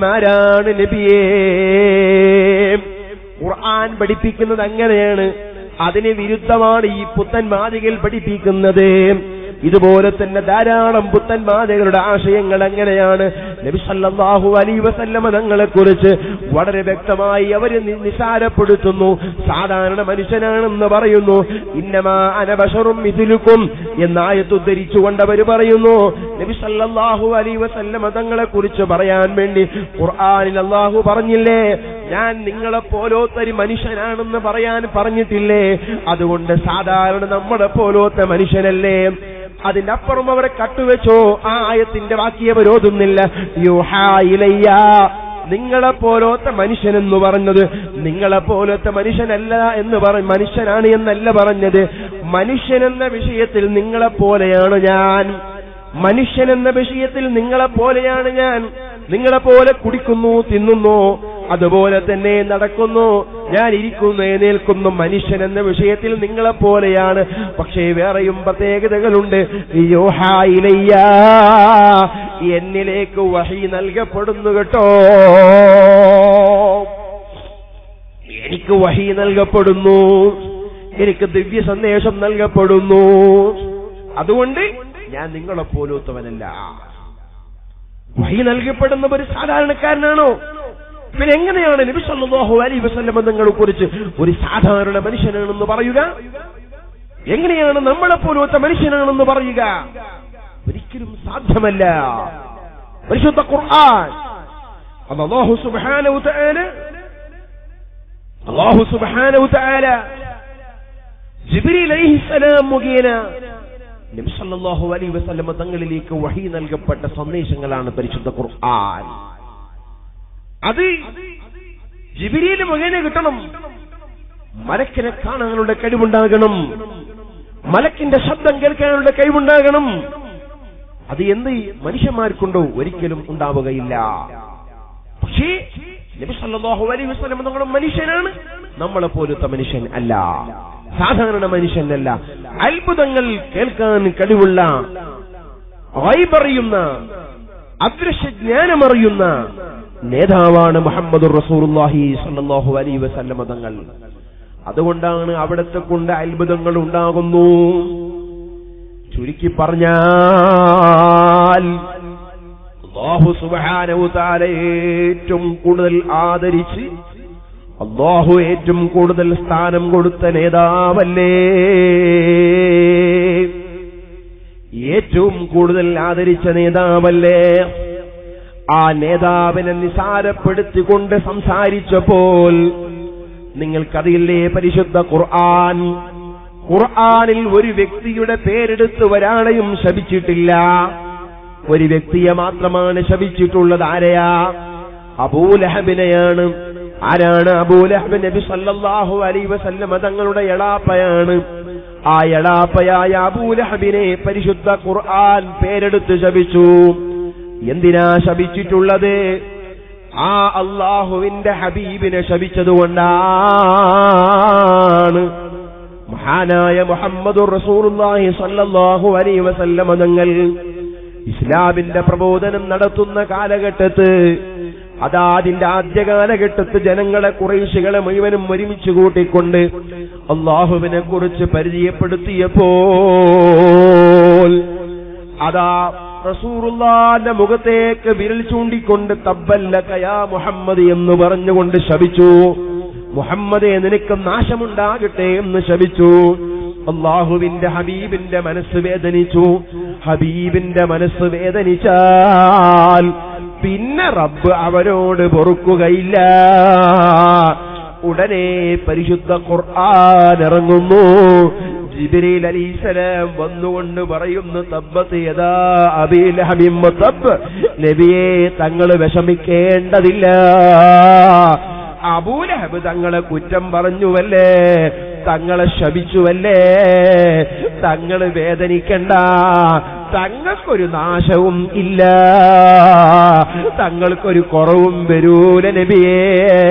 പരിശുദ്ധന്മാരാണ് നബിയേ ഖുർആൻ പഠിപ്പിക്കുന്നത് അങ്ങനെയാണ് അതിന് വിരുദ്ധമാണ് ഈ പുത്തൻ മാതികൾ പഠിപ്പിക്കുന്നത് ഇതുപോലെ തന്നെ ധാരാളം പുത്തൻ മാതകളുടെ ആശയങ്ങൾ എങ്ങനെയാണ് നബി സല്ലല്ലാഹു അലൈഹി വസല്ലമ തങ്ങളെ കുറിച്ച് വളരെ വ്യക്തമായി അവർ നിസാരപ്പെടുത്തുന്നു സാധാരണ മനുഷ്യനാണെന്ന് പറയുന്നു ഇന്നമാ അനബഷറും മിഥിലുക്കും എന്നായത്ത് ഉദ്ധരിച്ചുകൊണ്ട് അവർ പറയുന്നു നബി സല്ലല്ലാഹു അലൈഹി വസല്ലമ തങ്ങളെ കുറിച്ച് പറയാൻ വേണ്ടി ഖുർആനിൽ അല്ലാഹു പറഞ്ഞില്ലേ ഞാൻ നിങ്ങളെ പോലോത്തൊരു മനുഷ്യനാണെന്ന് പറയാൻ പറഞ്ഞിട്ടില്ലേ അതുകൊണ്ട് സാധാരണ നമ്മളെ പോലോത്തെ മനുഷ്യനല്ലേ അതിന്റെ അപ്പുറം അവരെ കട്ടുവെച്ചോ ആ ആയത്തിന്റെ ബാക്കി അവർ ഓതുന്നില്ല യൂഹാ ഇലയ്യ നിങ്ങളെ പോലത്തെ മനുഷ്യനെന്ന് പറഞ്ഞത് നിങ്ങളെ പോലത്തെ മനുഷ്യനല്ല എന്ന് പറ മനുഷ്യനാണ് എന്നല്ല പറഞ്ഞത് മനുഷ്യൻ എന്ന വിഷയത്തിൽ നിങ്ങളെ പോലെയാണ് ഞാൻ മനുഷ്യൻ എന്ന വിഷയത്തിൽ നിങ്ങളെ പോലെയാണ് ഞാൻ നിങ്ങളെ പോലെ കുടിക്കുന്നു തിന്നുന്നു അതുപോലെ തന്നെ നടക്കുന്നു ഞാൻ ഇരിക്കുന്നു എഴുന്നേൽക്കുന്നു മനുഷ്യൻ എന്ന വിഷയത്തിൽ നിങ്ങളെ പോലെയാണ് പക്ഷേ വേറെയും പ്രത്യേകതകളുണ്ട് യോഹാ ഇലയ്യ എന്നിലേക്ക് വഹി നൽകപ്പെടുന്നു കേട്ടോ എനിക്ക് വഹി നൽകപ്പെടുന്നു എനിക്ക് ദിവ്യ സന്ദേശം നൽകപ്പെടുന്നു അതുകൊണ്ട് ഞാൻ നിങ്ങളെ പോലത്തവനല്ല വഹി നൽകപ്പെടുന്ന ഒരു സാധാരണക്കാരനാണോ പിന്നെ എങ്ങനെയാണ് നബി സല്ലല്ലാഹു അലൈഹി വസല്ലം നിങ്ങളെ കുറിച്ച് ഒരു സാധാരണ മനുഷ്യനാണെന്ന് പറയുക എങ്ങനെയാണ് നമ്മളെ പോലത്തെ മനുഷ്യനാണെന്ന് പറയുക ഒരിക്കലും സാധ്യമല്ല പരിശുദ്ധ ഖുർആൻ അത് അല്ലാഹു സുബ്ഹാനഹു തആല അല്ലാഹു സുബ്ഹാനഹു തആല ജിബ്രീൽ അലൈഹിസ്സലാം മുഖേന നബി സല്ലല്ലാഹു അലൈഹി വസല്ലം തങ്ങളിലേക്ക് വഹി നൽകപ്പെട്ട സന്ദേശങ്ങളാണ് പരിശുദ്ധ ഖുർആൻ അത് ജിബിരിയിൽ മുഖേന കിട്ടണം മലക്കിനെ കാണാനുള്ള കഴിവുണ്ടാകണം മലക്കിന്റെ ശബ്ദം കേൾക്കാനുള്ള കഴിവുണ്ടാകണം അത് എന്ത് മനുഷ്യന്മാർക്കുണ്ടോ ഒരിക്കലും ഉണ്ടാവുകയില്ല പക്ഷേ നബി സല്ലല്ലാഹു അലൈഹി വസല്ലം നമ്മുടെ മനുഷ്യനാണ് നമ്മളെ പോലത്തെ മനുഷ്യൻ അല്ല സാധാരണ മനുഷ്യനല്ല അത്ഭുതങ്ങൾ കേൾക്കാൻ കഴിവുള്ള അറിയുന്ന അദൃശ്യജ്ഞാനമറിയുന്ന നേതാവാണ് മുഹമ്മദ് റസൂലുള്ളാഹി സല്ലല്ലാഹു അലൈഹി വസല്ലമ തങ്ങൾ അതുകൊണ്ടാണ് അവിടത്തെ കൊണ്ട് അത്ഭുതങ്ങൾ ഉണ്ടാകുന്നു ചുരുക്കി പറഞ്ഞാൽ അല്ലാഹു സുബ്ഹാനഹു തആല ഏറ്റവും കൂടുതൽ ആദരിച്ച് അള്ളാഹു ഏറ്റവും കൂടുതൽ സ്ഥാനം കൊടുത്ത നേതാവല്ലേ ഏറ്റവും കൂടുതൽ ആദരിച്ച നേതാവല്ലേ ആ നേതാവിനെ നിസാരപ്പെടുത്തിക്കൊണ്ട് സംസാരിച്ചപ്പോൾ നിങ്ങൾക്കതില്ലേ പരിശുദ്ധ ഖുർആൻ ഖുർആനിൽ ഒരു വ്യക്തിയുടെ പേരെടുത്ത് ഒരാളെയും ശപിച്ചിട്ടില്ല ഒരു വ്യക്തിയെ മാത്രമാണ് ശപിച്ചിട്ടുള്ളത് ആരെയാ അബൂലഹബിനെയാണ് ആരാണ് അബൂലഹബ് നബി സല്ലല്ലാഹു അലൈഹി വസല്ലമ തങ്ങളുടെ എളാപ്പയാണ് ആ എളാപ്പയായ അബൂലഹബിനെ പരിശുദ്ധ ഖുർആൻ പേരെടുത്ത് ശപിച്ചു എന്തിനാ ശപിച്ചിട്ടുള്ളത് ആ അള്ളാഹുവിന്റെ ഹബീബിനെ ശപിച്ചതുകൊണ്ടാണ് മഹാനായ മുഹമ്മദ് റസൂലുള്ളാഹി സല്ലല്ലാഹു അലൈഹി വസല്ലമ തങ്ങൾ ഇസ്ലാമിന്റെ പ്രബോധനം നടത്തുന്ന കാലഘട്ടത്ത് അതാ അതിന്റെ ആദ്യ കാലഘട്ടത്ത് ജനങ്ങളെ കുറേശികളെ മുഴുവനും ഒരുമിച്ച് കൂട്ടിക്കൊണ്ട് അള്ളാഹുവിനെ കുറിച്ച് പരിചയപ്പെടുത്തിയപ്പോൾ അതാ റസൂറുല്ലാന്റെ മുഖത്തേക്ക് വിരൽ ചൂണ്ടിക്കൊണ്ട് തബ്ബല്ലകയാ മുഹമ്മദ് എന്ന് പറഞ്ഞുകൊണ്ട് ശപിച്ചു മുഹമ്മദെ നിനക്ക് നാശമുണ്ടാകട്ടെ എന്ന് ശപിച്ചു അള്ളാഹുവിന്റെ ഹബീബിന്റെ മനസ്സ് വേദനിച്ചു ഹബീബിന്റെ മനസ്സ് വേദനിച്ചാൽ പിന്നെ റബ്ബ് അവരോട് പൊറുക്കുകയില്ല ഉടനെ പരിശുദ്ധ ഖുർആൻ ഇറങ്ങുന്നു ജിബിരിൽ അലീസലാം വന്നുകൊണ്ട് പറയുന്നു തബ്ബത്ത് യഥാ അബീലഹബിം തബ് നബിയെ തങ്ങൾ വിഷമിക്കേണ്ടതില്ല അബൂലഹബ് തങ്ങളെ കുറ്റം പറഞ്ഞുവല്ലേ തങ്ങളെ ശപിച്ചുവല്ലേ തങ്ങൾ വേദനിക്കണ്ട തങ്ങൾക്കൊരു നാശവും ഇല്ല തങ്ങൾക്കൊരു കുറവും വരൂല നബിയേ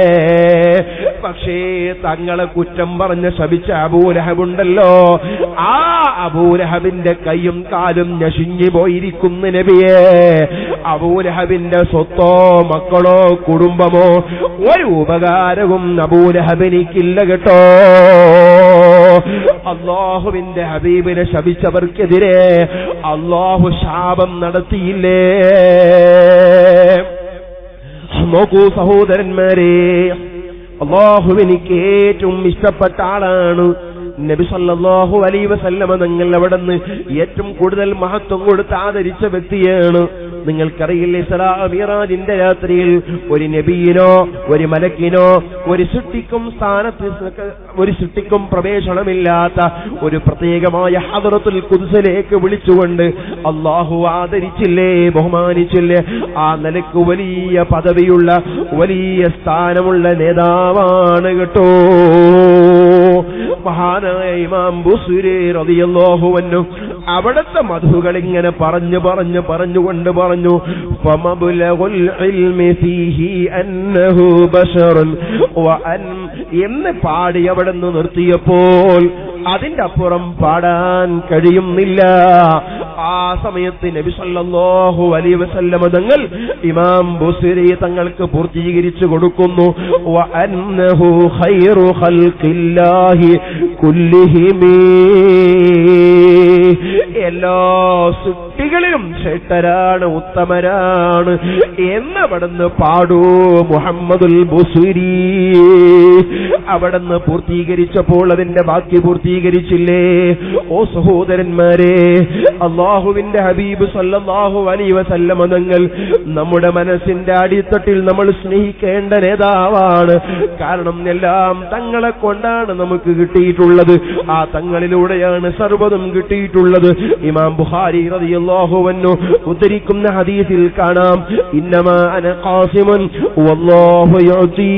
പക്ഷേ തങ്ങളെ കുറ്റം പറഞ്ഞ് ശപിച്ച അബൂലഹബുണ്ടല്ലോ ആ അബൂലഹബിന്റെ കൈയും കാലും നശിഞ്ഞു പോയിരിക്കുന്നു നബിയേ അബൂലഹബിന്റെ സ്വത്തോ മക്കളോ കുടുംബമോ ഒരു ഉപകാരവും അബൂലഹബിനിക്കില്ല കേട്ടോ അള്ളാഹുവിന്റെ ഹബീബിനെ ശപിച്ചവർക്കെതിരെ അള്ളാഹു ശാപം നടത്തിയില്ലേ നോക്കൂ സഹോദരന്മാരെ അള്ളാഹുവിനിക്ക് ഏറ്റവും ഇഷ്ടപ്പെട്ട ആളാണ് നബി സല്ലല്ലാഹു അലൈഹി വസല്ലമ നിങ്ങൾ അവിടുന്ന് ഏറ്റവും കൂടുതൽ മഹത്വം കൊടുത്ത് ആദരിച്ച വ്യക്തിയാണ് നിങ്ങൾക്കറിയില്ലേ ഇസ്രാ മിറാജിന്റെ രാത്രിയിൽ ഒരു നബിയിനോ ഒരു മലക്കിനോ ഒരു സൃഷ്ടിക്കും സ്ഥാനത്ത് ഒരു സൃഷ്ടിക്കും പ്രവേശനമില്ലാത്ത ഒരു പ്രത്യേകമായ ഹദറത്തുൽ കുദ്സിലേക്ക് വിളിച്ചുകൊണ്ട് അള്ളാഹു ആദരിച്ചില്ലേ ബഹുമാനിച്ചില്ലേ ആ നിലക്ക് വലിയ പദവിയുള്ള വലിയ സ്ഥാനമുള്ള നേതാവാണ് കേട്ടോ മഹാനായ ഇമാം ബുസുരി റളിയല്ലാഹു അൻഹു അവിടുത്തെ മധുകൾ ഇങ്ങനെ പറഞ്ഞു പറഞ്ഞു പറഞ്ഞുകൊണ്ട് പറഞ്ഞു ഫമബ്ലഗുൽ ഇൽമി ഫീഹി അന്നഹു ബശറുൻ വഅൻ എന്ന് പാടി അവിടെ നിന്ന് നിർത്തിയപ്പോൾ അതിന്റെ അപ്പുറം പാടാൻ കഴിയുന്നില്ല ആ സമയത്ത് നബി സല്ലല്ലാഹു അലൈഹി വസല്ലമ തങ്ങൾ ഇമാം ബുസിരി തങ്ങൾക്ക് പൂർത്തീകരിച്ചു കൊടുക്കുന്നു വഅന്നഹു ഖൈറു ഖൽഖില്ലാഹി കുല്ലിഹിമീ എല്ലാ സൃഷ്ടികളിലും ശ്രേഷ്ഠരാണ് ഉത്തമരാണ് എന്നവിടുന്ന് പാടൂ മുഹമ്മദുൽ ബുസുരി അവിടുന്ന് പൂർത്തീകരിച്ചപ്പോൾ അതിന്റെ ബാക്കി പൂർത്തീകരിച്ചില്ലേ ഓ സഹോദരന്മാരെ അള്ളാഹുവിന്റെ ഹബീബ് സല്ലല്ലാഹു അലൈഹി വസല്ലമ തങ്ങൾ നമ്മുടെ മനസ്സിന്റെ അടിത്തട്ടിൽ നമ്മൾ സ്നേഹിക്കേണ്ട നേതാവാണ് കാരണം എല്ലാം തങ്ങളെ കൊണ്ടാണ് നമുക്ക് കിട്ടിയിട്ടുള്ളത് ആ തങ്ങളിലൂടെയാണ് സർവ്വതും കിട്ടിയിട്ടുള്ളത് ഇമാം ബുഖാരി റളിയല്ലാഹു അൻഹു ഉദ്ധരിക്കുന്ന ഹദീസിൽ കാണാം ഇന്നമാ അന ഖാസിമുൻ വല്ലാഹു യുഅതി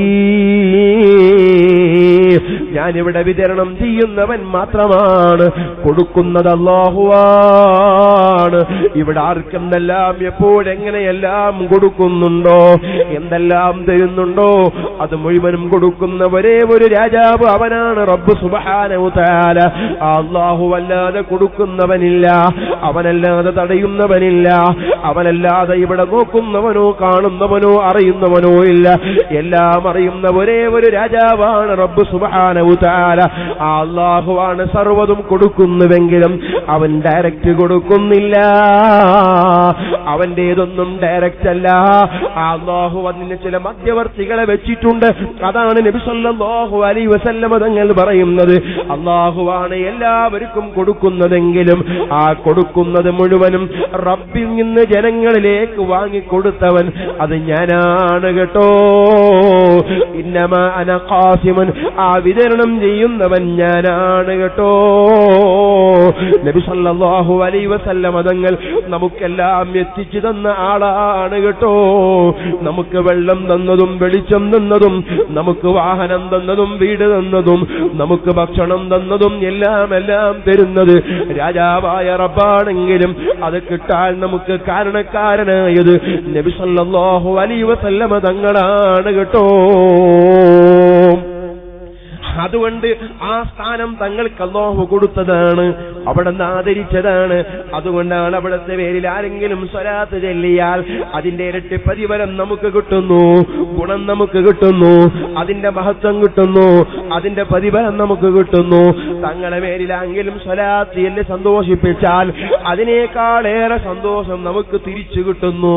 ഞാനിവിടെ വിതരണം ചെയ്യുന്നവൻ മാത്രമാണ് കൊടുക്കുന്നത് അള്ളാഹുവാണ് ഇവിടെ ആർക്കെന്തെല്ലാം എപ്പോഴെങ്ങനെയെല്ലാം കൊടുക്കുന്നുണ്ടോ എന്തെല്ലാം തരുന്നുണ്ടോ അത് മുഴുവനും കൊടുക്കുന്ന ഒരേ ഒരു രാജാവ് അവനാണ് റബ്ബ് സുബഹാനവുതാല അള്ളാഹു അല്ലാതെ കൊടുക്കുന്നവനില്ല അവനല്ലാതെ തടയുന്നവനില്ല അവനല്ലാതെ ഇവിടെ നോക്കുന്നവനോ കാണുന്നവനോ അറിയുന്നവനോ ഇല്ല എല്ലാം അറിയുന്ന ഒരേ ഒരു രാജാവാണ് റബ്ബ് സുബഹാനവുതാല ആ അള്ളാഹുവാണ് സർവ്വതും കൊടുക്കുന്നുവെങ്കിലും അവൻ ഡയറക്റ്റ് കൊടുക്കുന്നില്ല അവന്റേതൊന്നും ഡയറക്റ്റ് അല്ല ആ അള്ളാഹു അതിന് ചില മധ്യവർത്തികളെ വെച്ചിട്ടുണ്ട് അതാണ് നബി സല്ലല്ലാഹു അലൈഹി വസല്ലമ തങ്ങൾ പറയുന്നത് അള്ളാഹുവാണ് എല്ലാവർക്കും കൊടുക്കുന്നതെങ്കിലും ആ കൊടുക്കുന്നത് മുഴുവനും റബ്ബിൽ നിന്ന് ജനങ്ങളിലേക്ക് വാങ്ങിക്കൊടുത്തവൻ അത് ഞാനാണ് കേട്ടോ ഇന്നമ അന ഖാസിമൻ ആ വിതരണം ചെയ്യുന്നവൻ ഞാനാണ് കേട്ടോ നബി സല്ലല്ലാഹു അലൈഹി വസല്ലമ തങ്ങൾ നമുക്കെല്ലാം എത്തിച്ചു തന്ന ആളാണ് കേട്ടോ നമുക്ക് വെള്ളം തന്നതും വെളിച്ചം തന്നതും നമുക്ക് വാഹനം തന്നതും വീട് തന്നതും നമുക്ക് ഭക്ഷണം തന്നതും എല്ലാം എല്ലാം തരുന്നത് രാജാവായ റബ്ബാണെങ്കിലും അത് കിട്ടാൻ നമുക്ക് കാരണക്കാരനായത് നബി സല്ലല്ലാഹു അലൈഹി വസല്ലമ തങ്ങളാണ് കേട്ടോ അതുകൊണ്ട് ആ സ്ഥാനം തങ്ങൾക്ക് അള്ളാഹു കൊടുത്തതാണ് അവിടെ നിന്ന് ആദരിച്ചതാണ് അതുകൊണ്ടാണ് അവിടുത്തെ പേരിൽ ആരെങ്കിലും സ്വലാത്ത് ചെല്ലിയാൽ അതിന്റെ ഇരട്ടി പ്രതിഫലം നമുക്ക് കിട്ടുന്നു ഗുണം നമുക്ക് കിട്ടുന്നു അതിന്റെ മഹത്വം കിട്ടുന്നു അതിന്റെ പ്രതിഫലം നമുക്ക് കിട്ടുന്നു തങ്ങളെ പേരിലെങ്കിലും സ്വലാത്ത് ചെല്ലി സന്തോഷിപ്പിച്ചാൽ അതിനേക്കാളേറെ സന്തോഷം നമുക്ക് തിരിച്ചു കിട്ടുന്നു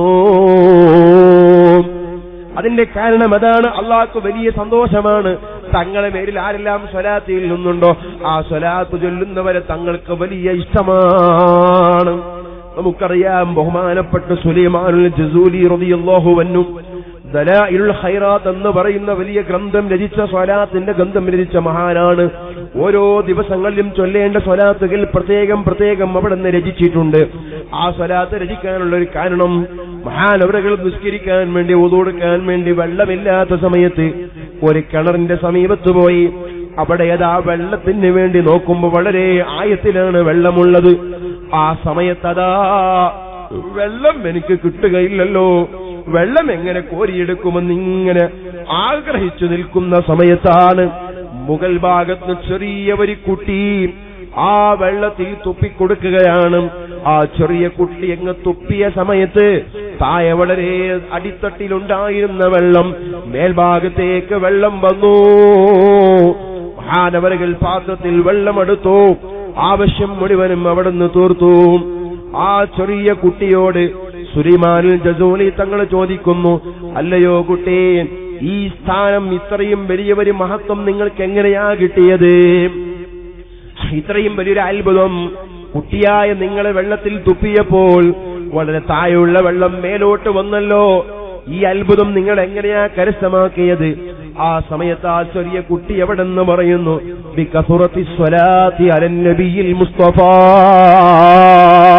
അതിന്റെ കാരണം അതാണ് അള്ളാഹ്ക്ക് വലിയ സന്തോഷമാണ് തങ്ങളെ പേരിൽ ആരെല്ലാം സ്വലാത്ത് ചൊല്ലുന്നുണ്ടോ ആ സ്വലാത്ത് ചൊല്ലുന്നവരെ തങ്ങൾക്ക് വലിയ ഇഷ്ടമാണ് നമുക്കറിയാം ബഹുമാനപ്പെട്ട സുലൈമാനുൽ ജസൂലി റളിയല്ലാഹു അൻഹു ദലായിലുൽ ഖൈറാത്ത് എന്ന് പറയുന്ന വലിയ ഗ്രന്ഥം രചിച്ച സ്വലാത്തിന്റെ ഗ്രന്ഥം രചിച്ച മഹാനാണ് ഓരോ ദിവസങ്ങളിലും ചൊല്ലേണ്ട സ്വലാത്തുകൾ പ്രത്യേകം പ്രത്യേകം അവിടെ നിന്ന് രചിച്ചിട്ടുണ്ട് ആ സ്വലാത്ത് രചിക്കാനുള്ള ഒരു കാരണം മഹാനവരകൾ നിസ്കരിക്കാൻ വേണ്ടി ഒതുകൊടുക്കാൻ വേണ്ടി വെള്ളമില്ലാത്ത സമയത്ത് ഒരു കിണറിന്റെ സമീപത്ത് പോയി അവിടെ ഏതാ വെള്ളത്തിന് വേണ്ടി നോക്കുമ്പോൾ വളരെ ആയത്തിലാണ് വെള്ളമുള്ളത് ആ സമയത്തതാ വെള്ളം എനിക്ക് കിട്ടുകയില്ലല്ലോ വെള്ളം എങ്ങനെ കോരിയെടുക്കുമെന്ന് ഇങ്ങനെ ആഗ്രഹിച്ചു നിൽക്കുന്ന സമയത്താണ് മുകൾ ഭാഗത്ത് ചെറിയ ഒരു കുട്ടി ആ വെള്ളത്തിൽ തുപ്പിക്കൊടുക്കുകയാണ് ആ ചെറിയ കുട്ടി എങ്ങ് തുപ്പിയ സമയത്ത് താഴെ വളരെ അടിത്തട്ടിലുണ്ടായിരുന്ന വെള്ളം മേൽഭാഗത്തേക്ക് വെള്ളം വന്നു മഹാനവരകൾ പാത്രത്തിൽ വെള്ളമെടുത്തു ആവശ്യം മുഴുവനും അവിടുന്ന് തീർത്തു ആ ചെറിയ കുട്ടിയോട് സുരിമാനിൽ ജസോലി തങ്ങൾ ചോദിക്കുന്നു അല്ലയോ കുട്ടി ഈ സ്ഥാനം ഇത്രയും വലിയ ഒരു മഹത്വം നിങ്ങൾക്ക് എങ്ങനെയാ കിട്ടിയത് ഇത്രയും വലിയൊരു അത്ഭുതം കുട്ടിയായ നിങ്ങളെ വെള്ളത്തിൽ തുപ്പിയപ്പോൾ വളരെ താഴെയുള്ള വെള്ളം മേലോട്ട് വന്നല്ലോ ഈ അത്ഭുതം നിങ്ങൾ എങ്ങനെയാ കരസ്ഥമാക്കിയത് ആ സമയത്ത് ആ ചെറിയ കുട്ടി എവിടെന്ന് പറയുന്നു ബികസുറത്തി സ്വലാത്തി അലൻ നബിയിൽ മുസ്തഫ